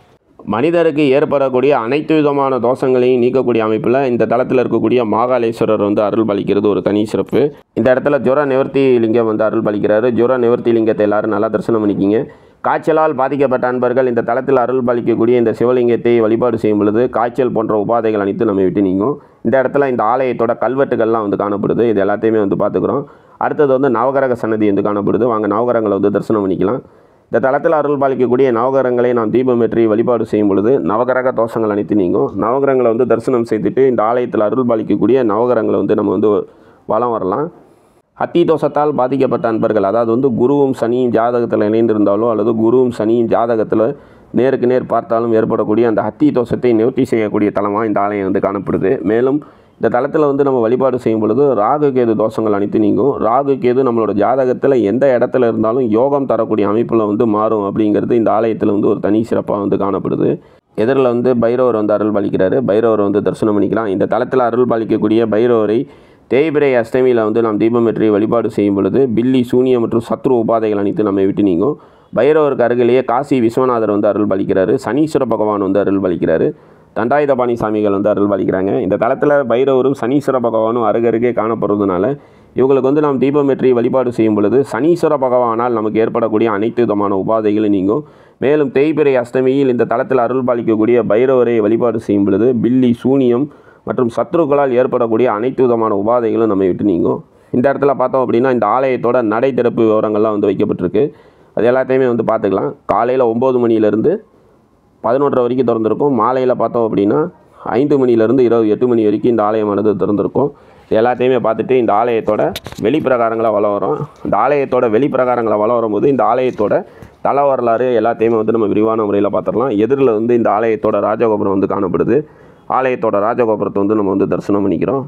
Speaker 1: மனிதருக்கு ஏற்படக்கூடிய அனைத்து விதமான தோஷங்களையும் நீக்கக்கூடிய அமைப்பில் இந்த தளத்தில் இருக்கக்கூடிய மாகாளேஸ்வரர் வந்து அருள் பாலிக்கிறது ஒரு தனி சிறப்பு இந்த இடத்துல ஜுர நிவர்த்தி லிங்கம் வந்து அருள் பாலிக்கிறாரு ஜுர நிவர்த்தி லிங்கத்தை எல்லாரும் நல்லா தரிசனம் பண்ணிக்கிங்க காய்ச்சலால் பாதிக்கப்பட்ட அன்பர்கள் இந்த தளத்தில் அருள் பாலிக்கக்கூடிய இந்த சிவலிங்கத்தை வழிபாடு செய்யும் பொழுது காய்ச்சல் போன்ற உபாதைகள் அனைத்து நம்ம விட்டு நீங்கும் இந்த இடத்துல இந்த ஆலயத்தோட கல்வெட்டுகள்லாம் வந்து காணப்படுது இது எல்லாத்தையுமே வந்து பார்த்துக்குறோம் அடுத்தது வந்து நவகிரக சன்னதி வந்து காணப்படுது வாங்க நவகிரகங்களை வந்து தரிசனம் பண்ணிக்கலாம் இந்த தளத்தில் அருள் பாலிக்கக்கூடிய நவகிரகங்களை நாம் தீபமேற்றி வழிபாடு செய்யும் பொழுது நவகிரக தோஷங்கள் அனைத்து நீங்கும் நவகிரகங்களை வந்து தரிசனம் செய்துட்டு இந்த ஆலயத்தில் அருள் பாலிக்கக்கூடிய நவகிரகங்களை வந்து நம்ம வந்து வலம் வரலாம் அத்தி தோஷத்தால் பாதிக்கப்பட்ட அன்பர்கள் அதாவது வந்து குருவும் சனியும் ஜாதகத்தில் இணைந்திருந்தாலோ அல்லது குருவும் சனியும் ஜாதகத்தில் நேருக்கு நேர் பார்த்தாலும் ஏற்படக்கூடிய அந்த அத்தி தோஷத்தை நிவர்த்தி செய்யக்கூடிய தலமாக இந்த ஆலயம் வந்து காணப்படுது மேலும் இந்த தளத்தில் வந்து நம்ம வழிபாடு செய்யும் பொழுது ராகு கேது தோஷங்கள் அனைத்து நீங்கும் ராகு கேது நம்மளோட ஜாதகத்தில் எந்த இடத்துல இருந்தாலும் யோகம் தரக்கூடிய அமைப்பில் வந்து மாறும் அப்படிங்கிறது இந்த ஆலயத்தில் வந்து ஒரு தனி சிறப்பாக வந்து காணப்படுது எதிரில் வந்து பைரவர் வந்து அருள் பாலிக்கிறாரு பைரவர் வந்து தரிசனம் பண்ணிக்கலாம் இந்த தளத்தில் அருள் பாலிக்கக்கூடிய பைரவரை தேய்பிரை அஷ்டமியில் வந்து நாம் தீபமேற்றி வழிபாடு செய்யும் பொழுது பில்லி சூனியம் மற்றும் சத்ரு உபாதைகள் அனைத்து நம்மை விட்டு நீங்கும் பைரவருக்கு அருகிலேயே காசி விஸ்வநாதர் வந்து அருள் பாலிக்கிறாரு சனீஸ்வர பகவான் வந்து அருள் பாலிக்கிறாரு தண்டாயுதபாணி சாமிகள் வந்து அருள் பாலிக்கிறாங்க இந்த தளத்தில் பைரவரும் சனீஸ்வர பகவானும் அருகருகே காணப்படுறதுனால இவங்களுக்கு வந்து நாம் தீபமேற்றி வழிபாடு செய்யும் பொழுது சனீஸ்வர பகவானால் நமக்கு ஏற்படக்கூடிய அனைத்து விதமான உபாதைகளும் நீங்கும் மேலும் தேய்பிரை அஷ்டமியில் இந்த தளத்தில் அருள் பாலிக்கக்கூடிய பைரவரை வழிபாடு செய்யும் பொழுது பில்லி சூனியம் மற்றும் சத்ருக்களால் ஏற்படக்கூடிய அனைத்து விதமான உபாதைகளும் நம்மை விட்டு நீங்கும் இந்த இடத்துல பார்த்தோம் அப்படின்னா இந்த ஆலயத்தோட நடை திறப்பு விவரங்கள்லாம் வந்து வைக்கப்பட்டிருக்கு அது எல்லாத்தையுமே வந்து பார்த்துக்கலாம் காலையில் ஒம்பது மணியிலேருந்து பதினொன்றரை வரைக்கும் திறந்திருக்கும் மாலையில் பார்த்தோம் அப்படின்னா ஐந்து மணிலேருந்து இரவு எட்டு மணி வரைக்கும் இந்த ஆலயமானது திறந்திருக்கும் இது எல்லாத்தையுமே பார்த்துட்டு இந்த ஆலயத்தோட வெளிப்பிரகாரங்களை வளம் வரும் இந்த ஆலயத்தோட வெளிப்பிரகாரங்களை வளம் வரும்போது இந்த ஆலயத்தோட தல வரலாறு எல்லாத்தையுமே வந்து நம்ம விரிவான முறையில் பார்த்துடலாம் எதிரில் வந்து இந்த ஆலயத்தோட ராஜகோபுரம் வந்து காணப்படுது ஆலயத்தோட ராஜகோபுரத்தை வந்து நம்ம வந்து தரிசனம் பண்ணிக்கிறோம்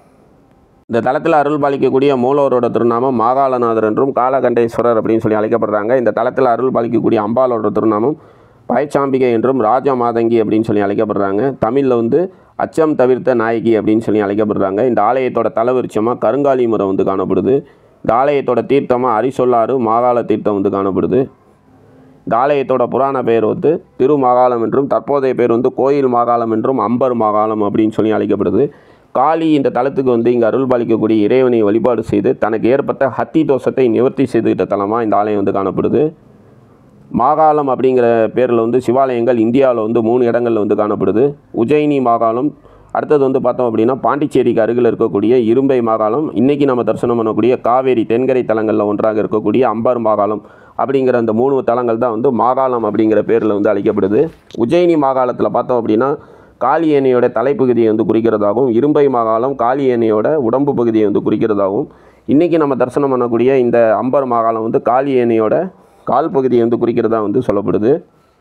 Speaker 1: இந்த தலத்தில் அருள் பாலிக்கக்கூடிய மூலவரோட திருநாமம் மாகாளநாதர் என்றும் காலகண்டேஸ்வரர் அப்படின்னு சொல்லி அழைக்கப்படுறாங்க இந்த தலத்தில் அருள் பாலிக்கக்கூடிய அம்பாலோட திருநாமம் பயச்சாம்பிகை என்றும் ராஜ மாதங்கி அப்படின்னு சொல்லி அழைக்கப்படுறாங்க தமிழில் வந்து அச்சம் தவிர்த்த நாயகி அப்படின்னு சொல்லி அழைக்கப்படுறாங்க இந்த ஆலயத்தோட தலவிருச்சமாக கருங்காலி மரம் வந்து காணப்படுது இந்த ஆலயத்தோட தீர்த்தமாக அரிசொல்லாறு மாகாள தீர்த்தம் வந்து காணப்படுது இந்த ஆலயத்தோட புராண பெயர் வந்து திருமாகாளம் என்றும் தற்போதைய பேர் வந்து கோயில் மாகாளம் என்றும் அம்பர் மாகாளம் அப்படின்னு சொல்லி அழைக்கப்படுது காளி இந்த தலத்துக்கு வந்து இங்கே அருள் பாலிக்கக்கூடிய இறைவனை வழிபாடு செய்து தனக்கு ஏற்பட்ட ஹத்தி தோஷத்தை நிவர்த்தி செய்துகிட்ட தலமாக இந்த ஆலயம் வந்து காணப்படுது மாகாளம் அப்படிங்கிற பேரில் வந்து சிவாலயங்கள் இந்தியாவில் வந்து மூணு இடங்களில் வந்து காணப்படுது உஜ்ஜயினி மாகாளம் அடுத்தது வந்து பார்த்தோம் அப்படின்னா பாண்டிச்சேரிக்கு அருகில் இருக்கக்கூடிய இரும்பை மாகாளம் இன்றைக்கி நம்ம தரிசனம் பண்ணக்கூடிய காவேரி தென்கரை தலங்களில் ஒன்றாக இருக்கக்கூடிய அம்பார் மாகாளம் அப்படிங்கிற அந்த மூணு தலங்கள் தான் வந்து மாகாளம் அப்படிங்கிற பேரில் வந்து அழைக்கப்படுது உஜ்ஜயினி மாகாளத்தில் பார்த்தோம் அப்படின்னா காளி யானையோட தலைப்பகுதியை வந்து குறிக்கிறதாகவும் இரும்பை மாகாளம் காளி யானையோட உடம்பு பகுதியை வந்து குறிக்கிறதாகவும் இன்றைக்கி நம்ம தரிசனம் பண்ணக்கூடிய இந்த அம்பர் மாகாளம் வந்து காளி யானையோட கால் பகுதியை வந்து குறிக்கிறதா வந்து சொல்லப்படுது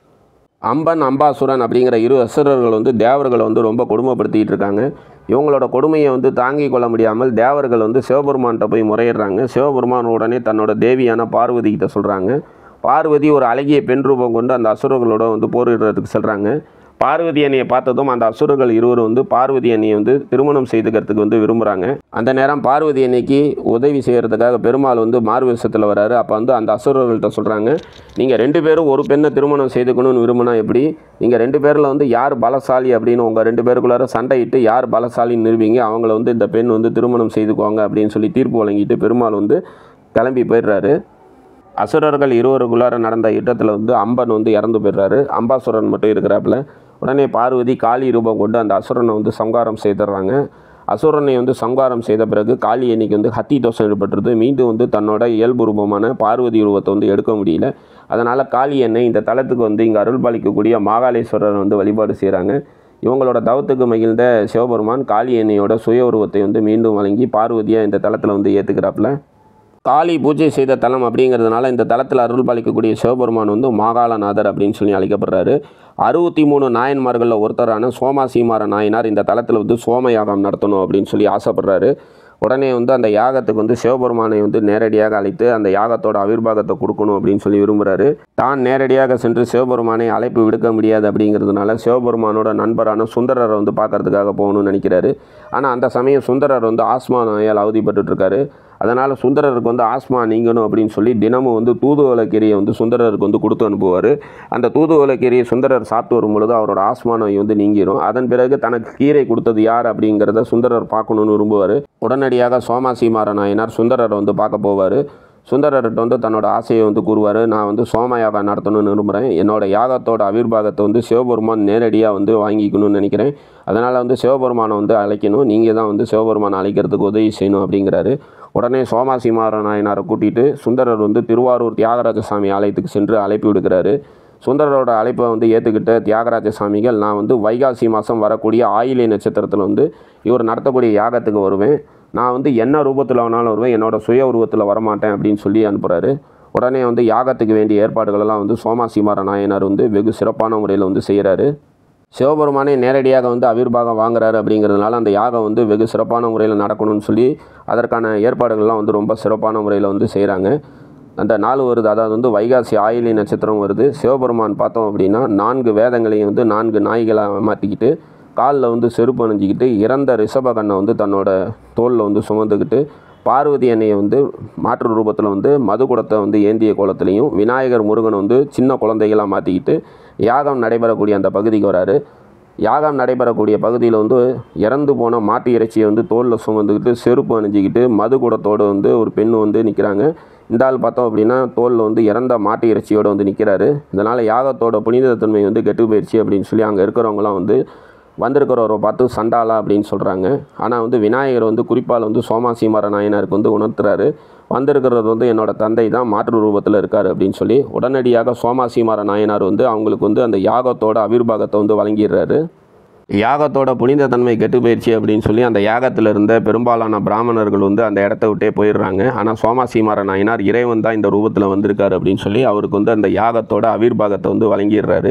Speaker 1: அம்பன் அம்பாசுரன் அப்படிங்கிற இரு அசுரர்கள் வந்து தேவர்களை வந்து ரொம்ப கொடுமைப்படுத்திக்கிட்டு இருக்காங்க இவங்களோட கொடுமையை வந்து தாங்கிக் கொள்ள முடியாமல் தேவர்கள் வந்து சிவபெருமான்கிட்ட போய் முறையிடுறாங்க சிவபெருமான் உடனே தன்னோட தேவியான பார்வதி கிட்ட சொல்கிறாங்க பார்வதி ஒரு அழகிய பெண் ரூபம் கொண்டு அந்த அசுரர்களோட வந்து போரிடுறதுக்கு செல்கிறாங்க பார்வதி அண்ணியை பார்த்ததும் அந்த அசுரர்கள் இருவரும் வந்து பார்வதி அண்ணியை வந்து திருமணம் செய்துக்கிறதுக்கு வந்து விரும்புகிறாங்க அந்த நேரம் பார்வதி அன்னைக்கு உதவி செய்கிறதுக்காக பெருமாள் வந்து மார்வேஷத்தில் வராரு அப்போ வந்து அந்த அசுரர்கள்ட்ட சொல்கிறாங்க நீங்கள் ரெண்டு பேரும் ஒரு பெண்ணை திருமணம் செய்துக்கணும்னு விரும்பினா எப்படி நீங்கள் ரெண்டு பேரில் வந்து யார் பலசாலி அப்படின்னு உங்கள் ரெண்டு பேருக்குள்ளார சண்டையிட்டு யார் பலசாலின்னு நிறுவீங்க அவங்கள வந்து இந்த பெண் வந்து திருமணம் செய்துக்குவாங்க அப்படின்னு சொல்லி தீர்ப்பு வழங்கிட்டு பெருமாள் வந்து கிளம்பி போயிடுறாரு அசுரர்கள் இருவருக்குள்ளார நடந்த யுத்தத்தில் வந்து அம்பன் வந்து இறந்து போயிடுறாரு அம்பாசுரன் மட்டும் இருக்கிறாப்புல உடனே பார்வதி காளி ரூபம் கொண்டு அந்த அசுரனை வந்து சங்காரம் செய்துடுறாங்க அசுரனை வந்து சங்காரம் செய்த பிறகு காளி அன்னைக்கு வந்து ஹத்தி தோஷம் ஏற்பட்டுருது மீண்டும் வந்து தன்னோட இயல்பு ரூபமான பார்வதி ரூபத்தை வந்து எடுக்க முடியல அதனால் காளி எண்ணெய் இந்த தலத்துக்கு வந்து இங்கே அருள் பாலிக்கக்கூடிய மாகாளேஸ்வரர் வந்து வழிபாடு செய்கிறாங்க இவங்களோட தவத்துக்கு மகிழ்ந்த சிவபெருமான் காளி எண்ணெயோட சுய உருவத்தை வந்து மீண்டும் வழங்கி பார்வதியை இந்த தலத்தில் வந்து ஏற்றுக்கிறாப்புல காளி பூஜை செய்த தலம் அப்படிங்கிறதுனால இந்த தலத்தில் அருள் பாலிக்கக்கூடிய சிவபெருமான் வந்து மாகாளநாதர் அப்படின்னு சொல்லி அழைக்கப்படுறாரு அறுபத்தி மூணு நாயன்மார்களில் ஒருத்தரான சோமாசீமார நாயனார் இந்த தலத்தில் வந்து சோம யாகம் நடத்தணும் அப்படின்னு சொல்லி ஆசைப்படுறாரு உடனே வந்து அந்த யாகத்துக்கு வந்து சிவபெருமானை வந்து நேரடியாக அழைத்து அந்த யாகத்தோட அவிர்வாகத்தை கொடுக்கணும் அப்படின்னு சொல்லி விரும்புகிறாரு தான் நேரடியாக சென்று சிவபெருமானை அழைப்பு விடுக்க முடியாது அப்படிங்கிறதுனால சிவபெருமானோட நண்பரான சுந்தரரை வந்து பார்க்கறதுக்காக போகணும்னு நினைக்கிறாரு ஆனால் அந்த சமயம் சுந்தரர் வந்து ஆஸ்மா நோயால் அவதிப்பட்டு இருக்காரு அதனால் சுந்தரருக்கு வந்து ஆஸ்மா நீங்கணும் அப்படின்னு சொல்லி தினமும் வந்து தூதுவளக்கீரையை வந்து சுந்தரருக்கு வந்து கொடுத்து அனுப்புவார் அந்த தூதுவளக்கீரையை சுந்தரர் சாப்பிட்டு வரும் பொழுது அவரோட ஆஸ்மா நோய் வந்து நீங்கிரும் அதன் பிறகு தனக்கு கீரை கொடுத்தது யார் அப்படிங்கிறத சுந்தரர் பார்க்கணுன்னு விரும்புவார் உடனடியாக சோமாசிமார நாயனார் சுந்தரரை வந்து பார்க்க போவார் சுந்தரர்கிட்ட வந்து தன்னோட ஆசையை வந்து கூறுவார் நான் வந்து சோம யாகம் நடத்தணும்னு விரும்புகிறேன் என்னோட யாகத்தோட ஆவிர்வாகத்தை வந்து சிவபெருமான் நேரடியாக வந்து வாங்கிக்கணும்னு நினைக்கிறேன் அதனால் வந்து சிவபெருமானை வந்து அழைக்கணும் நீங்கள் தான் வந்து சிவபெருமானை அழைக்கிறதுக்கு உதவி செய்யணும் அப்படிங்கிறாரு உடனே சோமாசிமார நாயனாரை கூட்டிகிட்டு சுந்தரர் வந்து திருவாரூர் தியாகராஜ சாமி ஆலயத்துக்கு சென்று அழைப்பு விடுக்கிறாரு சுந்தரரோட அழைப்பை வந்து ஏற்றுக்கிட்ட தியாகராஜ சாமிகள் நான் வந்து வைகாசி மாதம் வரக்கூடிய ஆயிலை நட்சத்திரத்தில் வந்து இவர் நடத்தக்கூடிய யாகத்துக்கு வருவேன் நான் வந்து என்ன ரூபத்தில் வேணாலும் வருவேன் என்னோட சுய உருவத்தில் வரமாட்டேன் அப்படின்னு சொல்லி அனுப்புகிறாரு உடனே வந்து யாகத்துக்கு வேண்டிய ஏற்பாடுகளெல்லாம் வந்து சோமாசிமார நாயனார் வந்து வெகு சிறப்பான முறையில் வந்து செய்கிறாரு சிவபெருமானே நேரடியாக வந்து அவிர்வாகம் வாங்குறாரு அப்படிங்கிறதுனால அந்த யாகம் வந்து வெகு சிறப்பான முறையில் நடக்கணும்னு சொல்லி அதற்கான ஏற்பாடுகள்லாம் வந்து ரொம்ப சிறப்பான முறையில் வந்து செய்கிறாங்க அந்த நாள் வருது அதாவது வந்து வைகாசி ஆயிலி நட்சத்திரம் வருது சிவபெருமான் பார்த்தோம் அப்படின்னா நான்கு வேதங்களையும் வந்து நான்கு நாய்களாக மாற்றிக்கிட்டு காலில் வந்து செருப்பு அணிஞ்சிக்கிட்டு இறந்த ரிஷபகண்ணை வந்து தன்னோட தோளில் வந்து சுமந்துக்கிட்டு பார்வதி அன்னையை வந்து மாற்று ரூபத்தில் வந்து மதுகுடத்தை வந்து ஏந்திய கோலத்துலேயும் விநாயகர் முருகனை வந்து சின்ன குழந்தைகளாக மாற்றிக்கிட்டு யாகம் நடைபெறக்கூடிய அந்த பகுதிக்கு வராரு யாகம் நடைபெறக்கூடிய பகுதியில் வந்து இறந்து போன மாட்டு இறைச்சியை வந்து தோளில் சுமந்துக்கிட்டு செருப்பு அணிஞ்சிக்கிட்டு மதுகுடத்தோடு வந்து ஒரு பெண் வந்து நிற்கிறாங்க இந்த ஆள் பார்த்தோம் அப்படின்னா தோளில் வந்து இறந்த மாட்டு இறைச்சியோடு வந்து நிற்கிறாரு இதனால் யாகத்தோட புனிதத்தன்மை வந்து கெட்டு போயிடுச்சு அப்படின்னு சொல்லி அங்கே இருக்கிறவங்களாம் வந்து வந்திருக்கிறவரை பார்த்து சண்டாளா அப்படின்னு சொல்கிறாங்க ஆனால் வந்து விநாயகர் வந்து குறிப்பால் வந்து சோமாசிமார நாயனாருக்கு வந்து உணர்த்துறாரு வந்திருக்கிறது வந்து என்னோட தந்தை தான் மாற்று ரூபத்தில் இருக்கார் அப்படின்னு சொல்லி உடனடியாக சோமாசிமார நாயனார் வந்து அவங்களுக்கு வந்து அந்த யாகத்தோட அவிர்வாகத்தை வந்து வழங்கிடுறாரு யாகத்தோட புனித தன்மை கெட்டு போயிடுச்சு அப்படின்னு சொல்லி அந்த யாகத்தில் இருந்த பெரும்பாலான பிராமணர்கள் வந்து அந்த இடத்த விட்டே போயிடுறாங்க ஆனால் சோமாசிமார நாயனார் இறைவன் தான் இந்த ரூபத்தில் வந்திருக்காரு அப்படின்னு சொல்லி அவருக்கு வந்து அந்த யாகத்தோட அவிர்வாகத்தை வந்து வழங்கிடுறாரு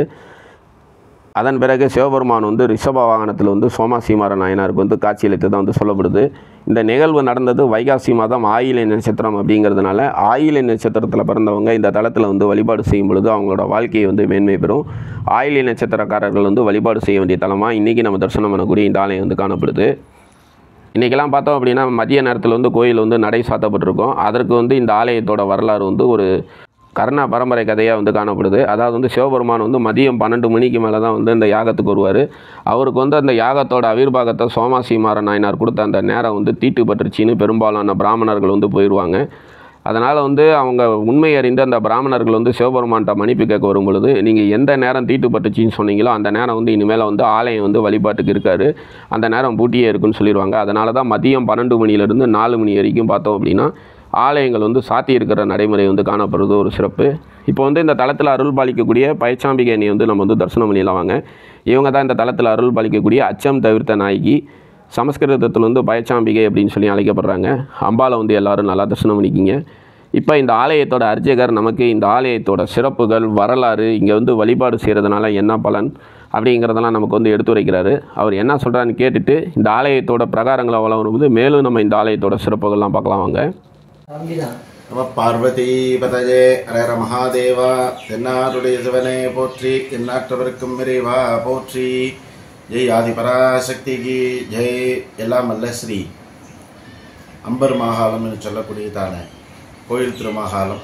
Speaker 1: அதன் பிறகு சிவபெருமான் வந்து ரிஷப வாகனத்தில் வந்து சோமாசிமார நாயனாருக்கு வந்து காட்சியளித்து தான் வந்து சொல்லப்படுது இந்த நிகழ்வு நடந்தது வைகாசி மாதம் ஆயிலை நட்சத்திரம் அப்படிங்கிறதுனால ஆயிலை நட்சத்திரத்தில் பிறந்தவங்க இந்த தளத்தில் வந்து வழிபாடு செய்யும் பொழுது அவங்களோட வாழ்க்கையை வந்து மேன்மை பெறும் ஆயிலை நட்சத்திரக்காரர்கள் வந்து வழிபாடு செய்ய வேண்டிய தலமாக இன்றைக்கி நம்ம தரிசனம் பண்ணக்கூடிய இந்த ஆலயம் வந்து காணப்படுது இன்றைக்கெல்லாம் பார்த்தோம் அப்படின்னா மதிய நேரத்தில் வந்து கோயில் வந்து நடை சாத்தப்பட்டிருக்கும் அதற்கு வந்து இந்த ஆலயத்தோட வரலாறு வந்து ஒரு கர்ண பரம்பரை கதையாக வந்து காணப்படுது அதாவது வந்து சிவபெருமான் வந்து மதியம் பன்னெண்டு மணிக்கு மேலே தான் வந்து இந்த யாகத்துக்கு வருவார் அவருக்கு வந்து அந்த யாகத்தோட அவிர்வாகத்தை சோமாசிமார நாயனார் கொடுத்த அந்த நேரம் வந்து தீட்டுப்பட்டுருச்சின்னு பெரும்பாலான பிராமணர்கள் வந்து போயிடுவாங்க அதனால் வந்து அவங்க உண்மை அறிந்து அந்த பிராமணர்கள் வந்து சிவபெருமான்கிட்ட மன்னிப்பு கேட்க வரும் பொழுது நீங்கள் எந்த நேரம் தீட்டுப்பட்டுச்சின்னு சொன்னீங்களோ அந்த நேரம் வந்து இனிமேல் வந்து ஆலயம் வந்து வழிபாட்டுக்கு இருக்காரு அந்த நேரம் பூட்டியே இருக்குன்னு சொல்லிடுவாங்க அதனால தான் மதியம் பன்னெண்டு மணிலேருந்து நாலு மணி வரைக்கும் பார்த்தோம் அப்படின்னா ஆலயங்கள் வந்து சாத்தி இருக்கிற நடைமுறை வந்து காணப்படுறது ஒரு சிறப்பு இப்போ வந்து இந்த தளத்தில் அருள் பாலிக்கக்கூடிய பைச்சாம்பிகை அணி வந்து நம்ம வந்து தரிசனம் பண்ணிடலாம் வாங்க இவங்க தான் இந்த தளத்தில் அருள் பாலிக்கக்கூடிய அச்சம் தவிர்த்த நாயகி சமஸ்கிருதத்தில் வந்து பயச்சாம்பிகை அப்படின்னு சொல்லி அழைக்கப்படுறாங்க அம்பாவை வந்து எல்லாரும் நல்லா தரிசனம் பண்ணிக்கிங்க இப்போ இந்த ஆலயத்தோட அர்ச்சகர் நமக்கு இந்த ஆலயத்தோட சிறப்புகள் வரலாறு இங்கே வந்து வழிபாடு செய்கிறதுனால என்ன பலன் அப்படிங்கிறதெல்லாம் நமக்கு வந்து எடுத்துரைக்கிறாரு அவர் என்ன சொல்கிறான்னு கேட்டுட்டு இந்த ஆலயத்தோட பிரகாரங்களை வளரும்போது மேலும் நம்ம இந்த ஆலயத்தோட சிறப்புகள்லாம் பார்க்கலாம் வாங்க
Speaker 3: அப்படிதான்
Speaker 2: நம பார்வதி பதஜே அரர மகாதேவா தென்னாருடைய சிவனே போற்றி தென்னாற்றவருக்கும் விரைவா போற்றி ஜெய் ஆதிபராசக்திக்கு ஜெய் எல்லாம் அல்ல ஸ்ரீ அம்பர் மாகாளம் என்று சொல்லக்கூடியதான கோயில் திருமாகாளம்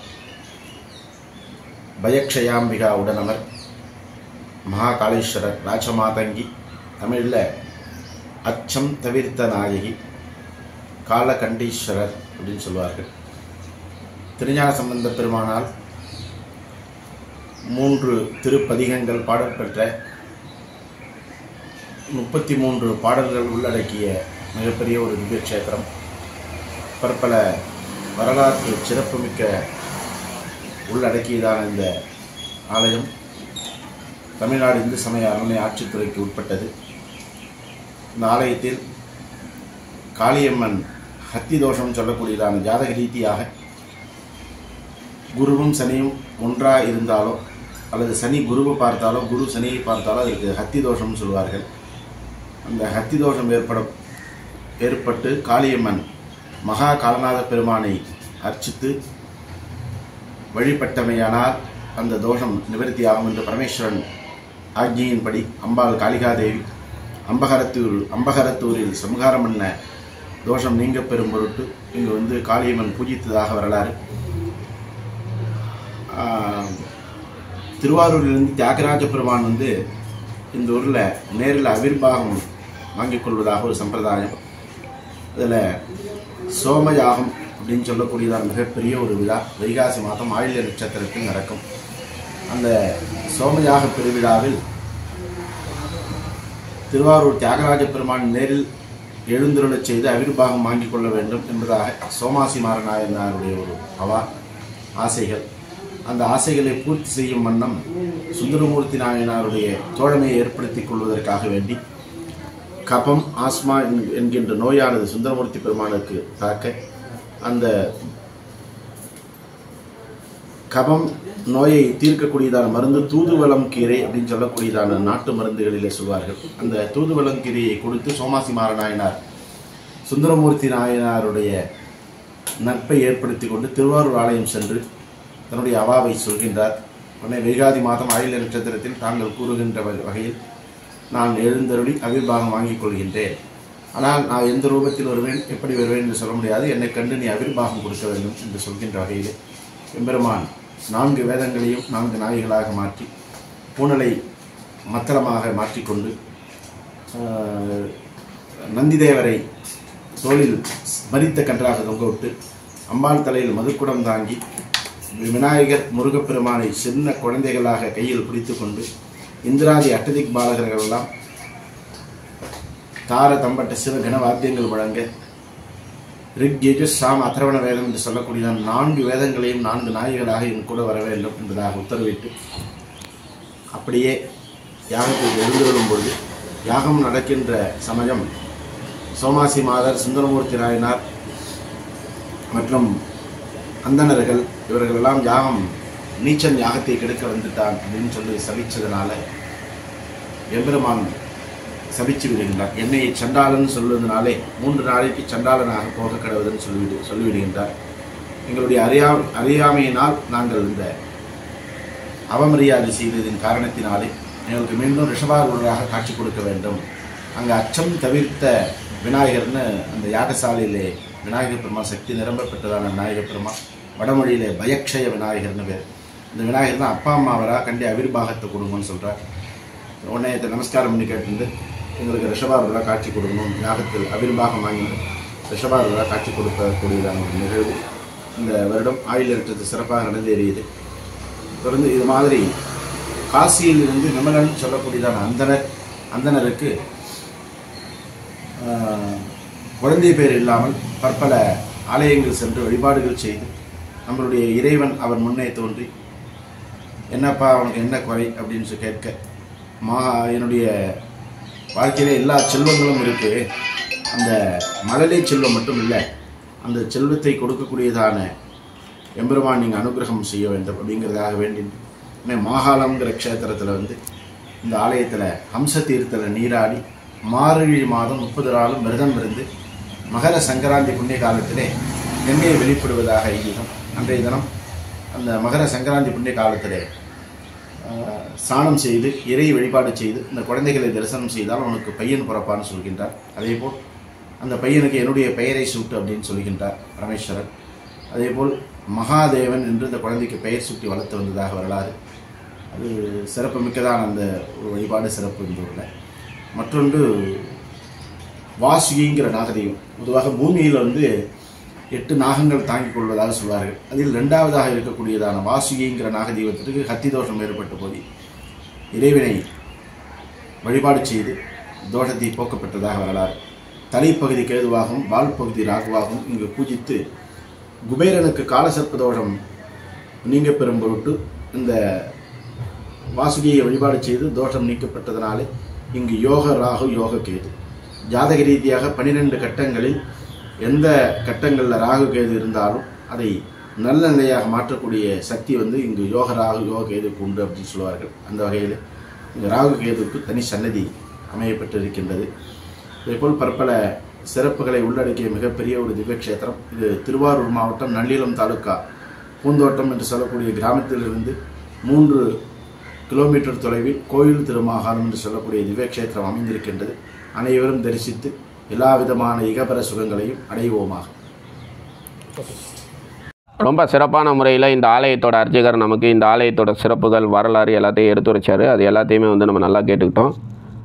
Speaker 2: பயக்ஷயாம்பிகா உடனமர் மகாகாளீஸ்வரர் ராஜமாதங்கி தமிழில் அச்சம் தவிர்த்த நாயகி காலகண்டீஸ்வரர் அப்படின்னு சொல்வார்கள் திருஞான சம்பந்த பெருமானால் மூன்று திருப்பதிகங்கள் பாடப்பெற்ற முப்பத்தி மூன்று பாடல்கள் உள்ளடக்கிய மிகப்பெரிய ஒரு திவ்ய கஷேத்திரம் பற்பல வரலாற்று சிறப்புமிக்க உள்ளடக்கியதான இந்த ஆலயம் தமிழ்நாடு இந்து சமய அறநிலை ஆட்சித்துறைக்கு உட்பட்டது இந்த ஆலயத்தில் காளியம்மன் ஹத்தி தோஷம் சொல்லக்கூடியதான ஜாதக ரீதியாக குருவும் சனியும் ஒன்றா இருந்தாலோ அல்லது சனி குருவை பார்த்தாலோ குரு சனியை பார்த்தாலோ அதற்கு ஹத்தி தோஷம்னு சொல்வார்கள் அந்த ஹத்தி தோஷம் ஏற்பட ஏற்பட்டு காளியம்மன் மகா காலநாத பெருமானை அர்ச்சித்து வழிபட்டமையானால் அந்த தோஷம் நிவர்த்தியாகும் என்று பரமேஸ்வரன் ஆக்ஞையின்படி அம்பாள் காளிகாதேவி அம்பகரத்தூர் அம்பகரத்தூரில் சம்ஹாரம் பண்ண தோஷம் நீங்க பெறும் பொருட்டு இங்கு வந்து காளியம்மன் பூஜித்ததாக வரலாறு ஆஹ், திருவாரூரிலிருந்து தியாகராஜ பெருமான் வந்து இந்த ஊரில் நேரில் அவிர்வாகம் வாங்கிக் கொள்வதாக ஒரு சம்பிரதாயம் அதில் சோமயாகம் அப்படின்னு சொல்லக்கூடியதான மிகப்பெரிய ஒரு விழா வைகாசி மாதம் ஆயில்ய நட்சத்திரத்தில் நடக்கும் அந்த சோமயாக பெருவிழாவில் திருவாரூர் தியாகராஜ பெருமான் நேரில் எழுந்துருளச் செய்து அவிர்வாகம் வாங்கிக் கொள்ள வேண்டும் என்பதாக சோமாசி மாரநாயனாருடைய ஒரு அவா ஆசைகள் அந்த ஆசைகளை பூர்த்தி செய்யும் வண்ணம் சுந்தரமூர்த்தி நாயனாருடைய தோழமையை ஏற்படுத்திக் கொள்வதற்காக வேண்டி கபம் ஆஸ்மா என்- என்கின்ற நோயானது சுந்தரமூர்த்தி பெருமானுக்கு தாக்க அந்த கபம் நோயை தீர்க்கக்கூடியதான மருந்து தூதுவளம் கீரை அப்படின்னு சொல்லக்கூடியதான நாட்டு மருந்துகளிலே சொல்வார்கள் அந்த தூதுவளம் கீரையை கொடுத்து சோமாசி மாரநாயனார் சுந்தரமூர்த்தி நாயனாருடைய நட்பை ஏற்படுத்தி கொண்டு திருவாரூர் ஆலயம் சென்று தன்னுடைய அவாவை சொல்கின்றார் உடனே வைகாதி மாதம் ஆயுள நட்சத்திரத்தில் தாங்கள் கூறுகின்ற வகை- வகையில் நான் எழுந்தருளி அவிர்வாகம் வாங்கிக் கொள்கின்றேன் ஆனால் நான் எந்த ரூபத்தில் வருவேன் எப்படி வருவேன் என்று சொல்ல முடியாது என்னை கண்டு நீ அவிர்வாகம் கொடுக்க வேண்டும் என்று சொல்கின்ற வகையில் எம்பெருமான் நான்கு வேதங்களையும் நான்கு நாய்களாக மாற்றி பூனலை மத்தளமாக மாற்றிக்கொண்டு ஆஹ், நந்திதேவரை தோளில் மரித்த கன்றாக தொங்கவிட்டு அம்பாள் தலையில் மதுக்குடம் தாங்கி விநாயகர் முருகப்பெருமானை சின்ன குழந்தைகளாக கையில் பிடித்து கொண்டு இந்திராதி அட்டதிக் பாலகர்கள் எல்லாம் தார தம்பட்ட சிவ கன வாத்தியங்கள் வழங்க ரிக் யஜுஸ் சாம் அதர்வண வேதம் என்று சொல்லக்கூடிய நான்கு வேதங்களையும் நான்கு நாய்களாக என் கூட வர வேண்டும் என்பதாக உத்தரவிட்டு அப்படியே யாகத்தில் எழுந்துவிடும் பொழுது யாகம் நடக்கின்ற சமயம் சோமாசி மாதர் சுந்தரமூர்த்தி நாயனார் மற்றும் அந்தணர்கள் இவர்களெல்லாம் யாகம் நீச்சன் யாகத்தை கெடுக்க வந்துட்டான் அப்படின்னு சொல்லி சபிச்சதுனால எம்பெருமான் சபிச்சு விடுகின்றார் என்னை சண்டாளன் சொல்வதனாலே மூன்று நாளைக்கு சண்டாளனாக போக கடவுதுன்னு சொல்லிவிடு சொல்லிவிடுகின்றார் எங்களுடைய அறியா அறியாமையினால் நாங்கள் இந்த அவமரியாதை செய்ததின் காரணத்தினாலே எங்களுக்கு மீண்டும் ரிஷபாரூராக காட்சி கொடுக்க வேண்டும் அங்கே அச்சம் தவிர்த்த விநாயகர்னு அந்த யாகசாலையிலே விநாயகர் பெருமாள் சக்தி நிரம்ப பெற்றதான விநாயகர் பெருமாள் வடமொழியிலே பயக்ஷய விநாயகர்னு பேர் இந்த விநாயகர் தான் அப்பா அம்மா வரா கண்டி அவிர்வாகத்தை கொடுங்கன்னு சொல்கிறார் உடனே இதை நமஸ்காரம் பண்ணி கேட்டு எங்களுக்கு ரிஷபாரூரா காட்சி கொடுக்கணும் யாகத்தில் அவிர்வாகம் வாங்கி ரிஷபாரூரா காட்சி கொடுக்கக்கூடியதான ஒரு நிகழ்வு இந்த வருடம் ஆயுள் இருக்கிறது சிறப்பாக நடந்தேறியது தொடர்ந்து இது மாதிரி காசியிலிருந்து விமலன் சொல்லக்கூடியதான அந்தனர் அந்தனருக்கு ஆஹ், குழந்தை பேர் இல்லாமல் பற்பல ஆலயங்கள் சென்று வழிபாடுகள் செய்து நம்மளுடைய இறைவன் அவர் முன்னே தோன்றி என்னப்பா அவனுக்கு என்ன குறை அப்படின்னு சொல்லி கேட்க மா என்னுடைய வாழ்க்கையில எல்லா செல்வங்களும் இருக்கு அந்த மழலை செல்வம் மட்டும் இல்லை அந்த செல்வத்தை கொடுக்கக்கூடியதான எம்பெருமான் நீங்கள் அனுகிரகம் செய்ய வேண்டும் அப்படிங்கிறதாக வேண்டி உடனே மாகாளம்ங்கிற க்ஷேத்திரத்தில் வந்து இந்த ஆலயத்தில் ஹம்ச தீர்த்தத்தில் நீராடி மார்கழி மாதம் முப்பது நாளும் விரதம் இருந்து மகர சங்கராந்தி புண்ணிய காலத்திலே எண்ணெயை வெளிப்படுவதாக ஐதீகம் அன்றைய தினம் அந்த மகர சங்கராந்தி புண்ணிய காலத்திலே ஆஹ், ஸ்நானம் செய்து இறை வழிபாடு செய்து இந்த குழந்தைகளை தரிசனம் செய்தால் அவனுக்கு பையன் பிறப்பான்னு சொல்கின்றார் அதேபோல் அந்த பையனுக்கு என்னுடைய பெயரை சூட்டு அப்படின்னு சொல்கின்றார் பரமேஸ்வரன் அதேபோல் மகாதேவன் என்று இந்த குழந்தைக்கு பெயர் சூட்டி வளர்த்து வந்ததாக வரலாறு அது சிறப்பு மிக்கதான அந்த ஒரு வழிபாடு சிறப்பு இந்த ஊரில் மற்றொன்று வாசுகிங்கிற நாகதெய்வம் பொதுவாக பூமியில் வந்து எட்டு நாகங்கள் தாங்கிக் கொள்வதாக சொல்வார்கள் அதில் இரண்டாவதாக இருக்கக்கூடியதான வாசுகிங்கிற நாகதெய்வத்திற்கு ஹத்தி தோஷம் ஏற்பட்ட போது இறைவனை வழிபாடு செய்து தோஷத்தை போக்கப்பட்டதாக வரலாறு தலைப்பகுதி கேதுவாகவும் வால் பகுதி ராகுவாகவும் இங்கு பூஜித்து குபேரனுக்கு காலசர்ப்ப தோஷம் நீங்க பெறும் பொருட்டு இந்த வாசுகியை வழிபாடு செய்து தோஷம் நீக்கப்பட்டதனாலே இங்கு யோக ராகு யோக கேது ஜாதக ரீதியாக பன்னிரெண்டு கட்டங்களில் எந்த கட்டங்களில் ராகு கேது இருந்தாலும் அதை நல்ல நிலையாக மாற்றக்கூடிய சக்தி வந்து இங்கு யோக ராகு யோக கேதுக்கு உண்டு அப்படின்னு சொல்லுவார்கள் அந்த வகையில் இங்கு ராகு கேதுக்கு தனி சன்னதி அமையப்பட்டிருக்கின்றது இதேபோல் பற்பல சிறப்புகளை உள்ளடக்கிய மிகப்பெரிய ஒரு திவ்யக்ஷேத்திரம் இது திருவாரூர் மாவட்டம் நள்ளிலம் தாலுக்கா பூந்தோட்டம் என்று சொல்லக்கூடிய கிராமத்திலிருந்து மூன்று கிலோமீட்டர் தொலைவில் கோயில் திருமாகாணம் என்று சொல்லக்கூடிய திவ்யக்ஷேத்திரம் அமைந்திருக்கின்றது அனைவரும் தரிசித்து எல்லா விதமான இகபர சுகங்களையும் அடைவோமாக
Speaker 1: ரொம்ப சிறப்பான முறையில் இந்த ஆலயத்தோட அர்ச்சகர் நமக்கு இந்த ஆலயத்தோட சிறப்புகள் வரலாறு எல்லாத்தையும் எடுத்துரைச்சார் அது எல்லாத்தையுமே வந்து நம்ம நல்லா கேட்டுக்கிட்டோம்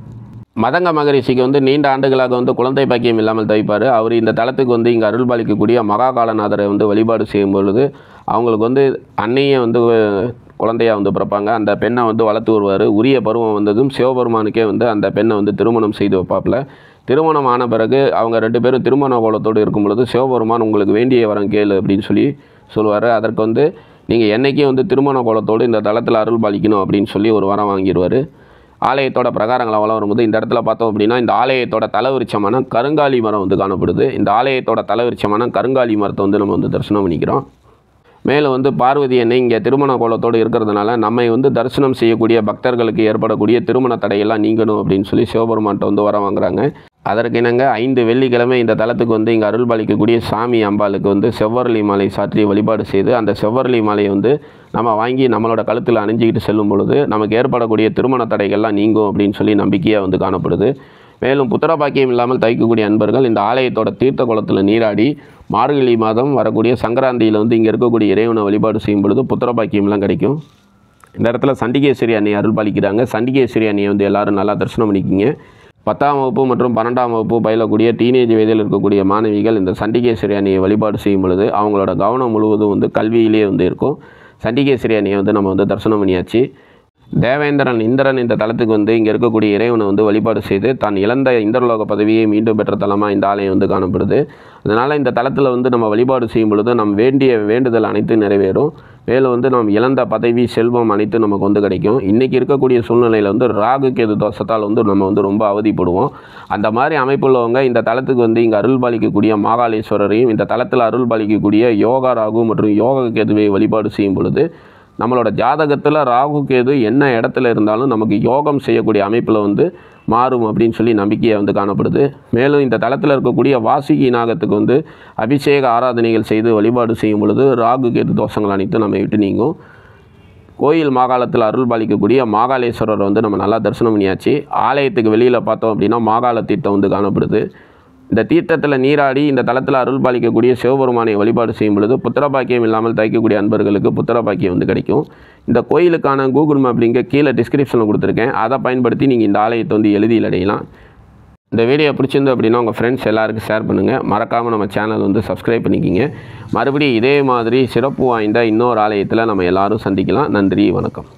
Speaker 1: மதங்க மகரிஷிக்கு வந்து நீண்ட ஆண்டுகளாக வந்து குழந்தை பாக்கியம் இல்லாமல் தவிப்பார் அவர் இந்த தலத்துக்கு வந்து இங்கே அருள்பாலிக்கக்கூடிய மகாகாலநாதரை வந்து வழிபாடு செய்யும் பொழுது அவங்களுக்கு வந்து அன்னையே வந்து குழந்தையா வந்து பிறப்பாங்க அந்த பெண்ணை வந்து வளர்த்து வருவார் உரிய பருவம் வந்ததும் சிவபெருமானுக்கே வந்து அந்த பெண்ணை வந்து திருமணம் செய்து வைப்பாப்புல திருமணம் ஆன பிறகு அவங்க ரெண்டு பேரும் திருமண கோலத்தோடு இருக்கும் பொழுது சிவபெருமான் உங்களுக்கு வேண்டிய வரம் கேளு அப்படின்னு சொல்லி சொல்லுவார் அதற்கு வந்து நீங்கள் என்னைக்கே வந்து திருமண கோலத்தோடு இந்த தளத்தில் அருள் பாலிக்கணும் அப்படின்னு சொல்லி ஒரு வரம் வாங்கிடுவார் ஆலயத்தோட பிரகாரங்களை வளம் வரும்போது இந்த இடத்துல பார்த்தோம் அப்படின்னா இந்த ஆலயத்தோட தலைவிருச்சமான கருங்காலி மரம் வந்து காணப்படுது இந்த ஆலயத்தோட தலைவிருச்சமான கருங்காலி மரத்தை வந்து நம்ம வந்து தரிசனம் பண்ணிக்கிறோம் மேலும் வந்து பார்வதி அன்னை இங்கே திருமண கோலத்தோடு இருக்கிறதுனால நம்மை வந்து தரிசனம் செய்யக்கூடிய பக்தர்களுக்கு ஏற்படக்கூடிய திருமண தடையெல்லாம் நீங்கணும் அப்படின்னு சொல்லி சிவபெருமான்கிட்ட வந்து வர வாங்குறாங்க அதற்கு இணங்க ஐந்து வெள்ளிக்கிழமை இந்த தலத்துக்கு வந்து இங்கே அருள் பாலிக்கக்கூடிய சாமி அம்பாளுக்கு வந்து செவ்வரளி மாலை சாற்றி வழிபாடு செய்து அந்த செவ்வரளி மாலையை வந்து நம்ம வாங்கி நம்மளோட கழுத்தில் அணிஞ்சிக்கிட்டு செல்லும் பொழுது நமக்கு ஏற்படக்கூடிய திருமண தடைகள்லாம் நீங்கும் அப்படின்னு சொல்லி நம்பிக்கையாக வந்து காணப்படுது மேலும் புத்திர பாக்கியம் இல்லாமல் தைக்கக்கூடிய அன்பர்கள் இந்த ஆலயத்தோட தீர்த்த குளத்தில் நீராடி மார்கழி மாதம் வரக்கூடிய சங்கராந்தியில் வந்து இங்கே இருக்கக்கூடிய இறைவனை வழிபாடு செய்யும் பொழுது புத்திர பாக்கியம்லாம் கிடைக்கும் இந்த இடத்துல சண்டிகேஸ்வரி அன்னை அருள் பாலிக்கிறாங்க சண்டிகேஸ்வரி அன்னையை வந்து எல்லாரும் நல்லா தரிசனம் பண்ணிக்கிங்க பத்தாம் வகுப்பு மற்றும் பன்னெண்டாம் வகுப்பு பயிலக்கூடிய டீனேஜ் வயதில் இருக்கக்கூடிய மாணவிகள் இந்த சண்டிகேஸ்வரி அன்னையை வழிபாடு செய்யும் பொழுது அவங்களோட கவனம் முழுவதும் வந்து கல்வியிலே வந்து இருக்கும் சண்டிகேஸ்வரி அன்னையை வந்து நம்ம வந்து தரிசனம் பண்ணியாச்சு தேவேந்திரன் இந்திரன் இந்த தலத்துக்கு வந்து இங்கே இருக்கக்கூடிய இறைவனை வந்து வழிபாடு செய்து தான் இழந்த இந்திரலோக பதவியை மீண்டும் பெற்ற தலமாக இந்த ஆலயம் வந்து காணப்படுது அதனால் இந்த தலத்தில் வந்து நம்ம வழிபாடு செய்யும் பொழுது நம் வேண்டிய வேண்டுதல் அனைத்தும் நிறைவேறும் மேலும் வந்து நாம் இழந்த பதவி செல்வம் அனைத்தும் நமக்கு வந்து கிடைக்கும் இன்றைக்கி இருக்கக்கூடிய சூழ்நிலையில் வந்து ராகு கேது தோஷத்தால் வந்து நம்ம வந்து ரொம்ப அவதிப்படுவோம் அந்த மாதிரி அமைப்புள்ளவங்க இந்த தலத்துக்கு வந்து இங்கே அருள் பாலிக்கக்கூடிய மாகாளேஸ்வரரையும் இந்த தலத்தில் அருள் பாலிக்கக்கூடிய யோகா ராகு மற்றும் யோக கேதுவை வழிபாடு செய்யும் பொழுது நம்மளோட ஜாதகத்தில் ராகு கேது என்ன இடத்துல இருந்தாலும் நமக்கு யோகம் செய்யக்கூடிய அமைப்பில் வந்து மாறும் அப்படின்னு சொல்லி நம்பிக்கையை வந்து காணப்படுது மேலும் இந்த தளத்தில் இருக்கக்கூடிய வாசுகி நாகத்துக்கு வந்து அபிஷேக ஆராதனைகள் செய்து வழிபாடு செய்யும் பொழுது ராகு கேது தோஷங்கள் அனைத்தும் நம்ம விட்டு நீங்கும் கோயில் மாகாளத்தில் அருள் பாலிக்கக்கூடிய மாகாளேஸ்வரர் வந்து நம்ம நல்லா தரிசனம் பண்ணியாச்சு ஆலயத்துக்கு வெளியில் பார்த்தோம் அப்படின்னா மாகாள தீர்த்தம் வந்து காணப்படுது இந்த தீர்த்தத்தில் நீராடி இந்த தலத்தில் அருள் பாலிக்கக்கூடிய சிவபெருமானை வழிபாடு செய்யும் பொழுது புத்திரபாக்கியம் இல்லாமல் தைக்கக்கூடிய அன்பர்களுக்கு புத்திரபாக்கியம் வந்து கிடைக்கும் இந்த கோயிலுக்கான கூகுள் மேப் லிங்கை கீழே டிஸ்கிரிப்ஷனில் கொடுத்துருக்கேன் அதை பயன்படுத்தி நீங்கள் இந்த ஆலயத்தை வந்து எளிதில் அடையலாம் இந்த வீடியோ பிடிச்சிருந்து அப்படின்னா உங்கள் ஃப்ரெண்ட்ஸ் எல்லாருக்கும் ஷேர் பண்ணுங்கள் மறக்காமல் நம்ம சேனல் வந்து சப்ஸ்கிரைப் பண்ணிக்கிங்க மறுபடியும் இதே மாதிரி சிறப்பு வாய்ந்த இன்னொரு ஆலயத்தில் நம்ம எல்லாரும் சந்திக்கலாம் நன்றி வணக்கம்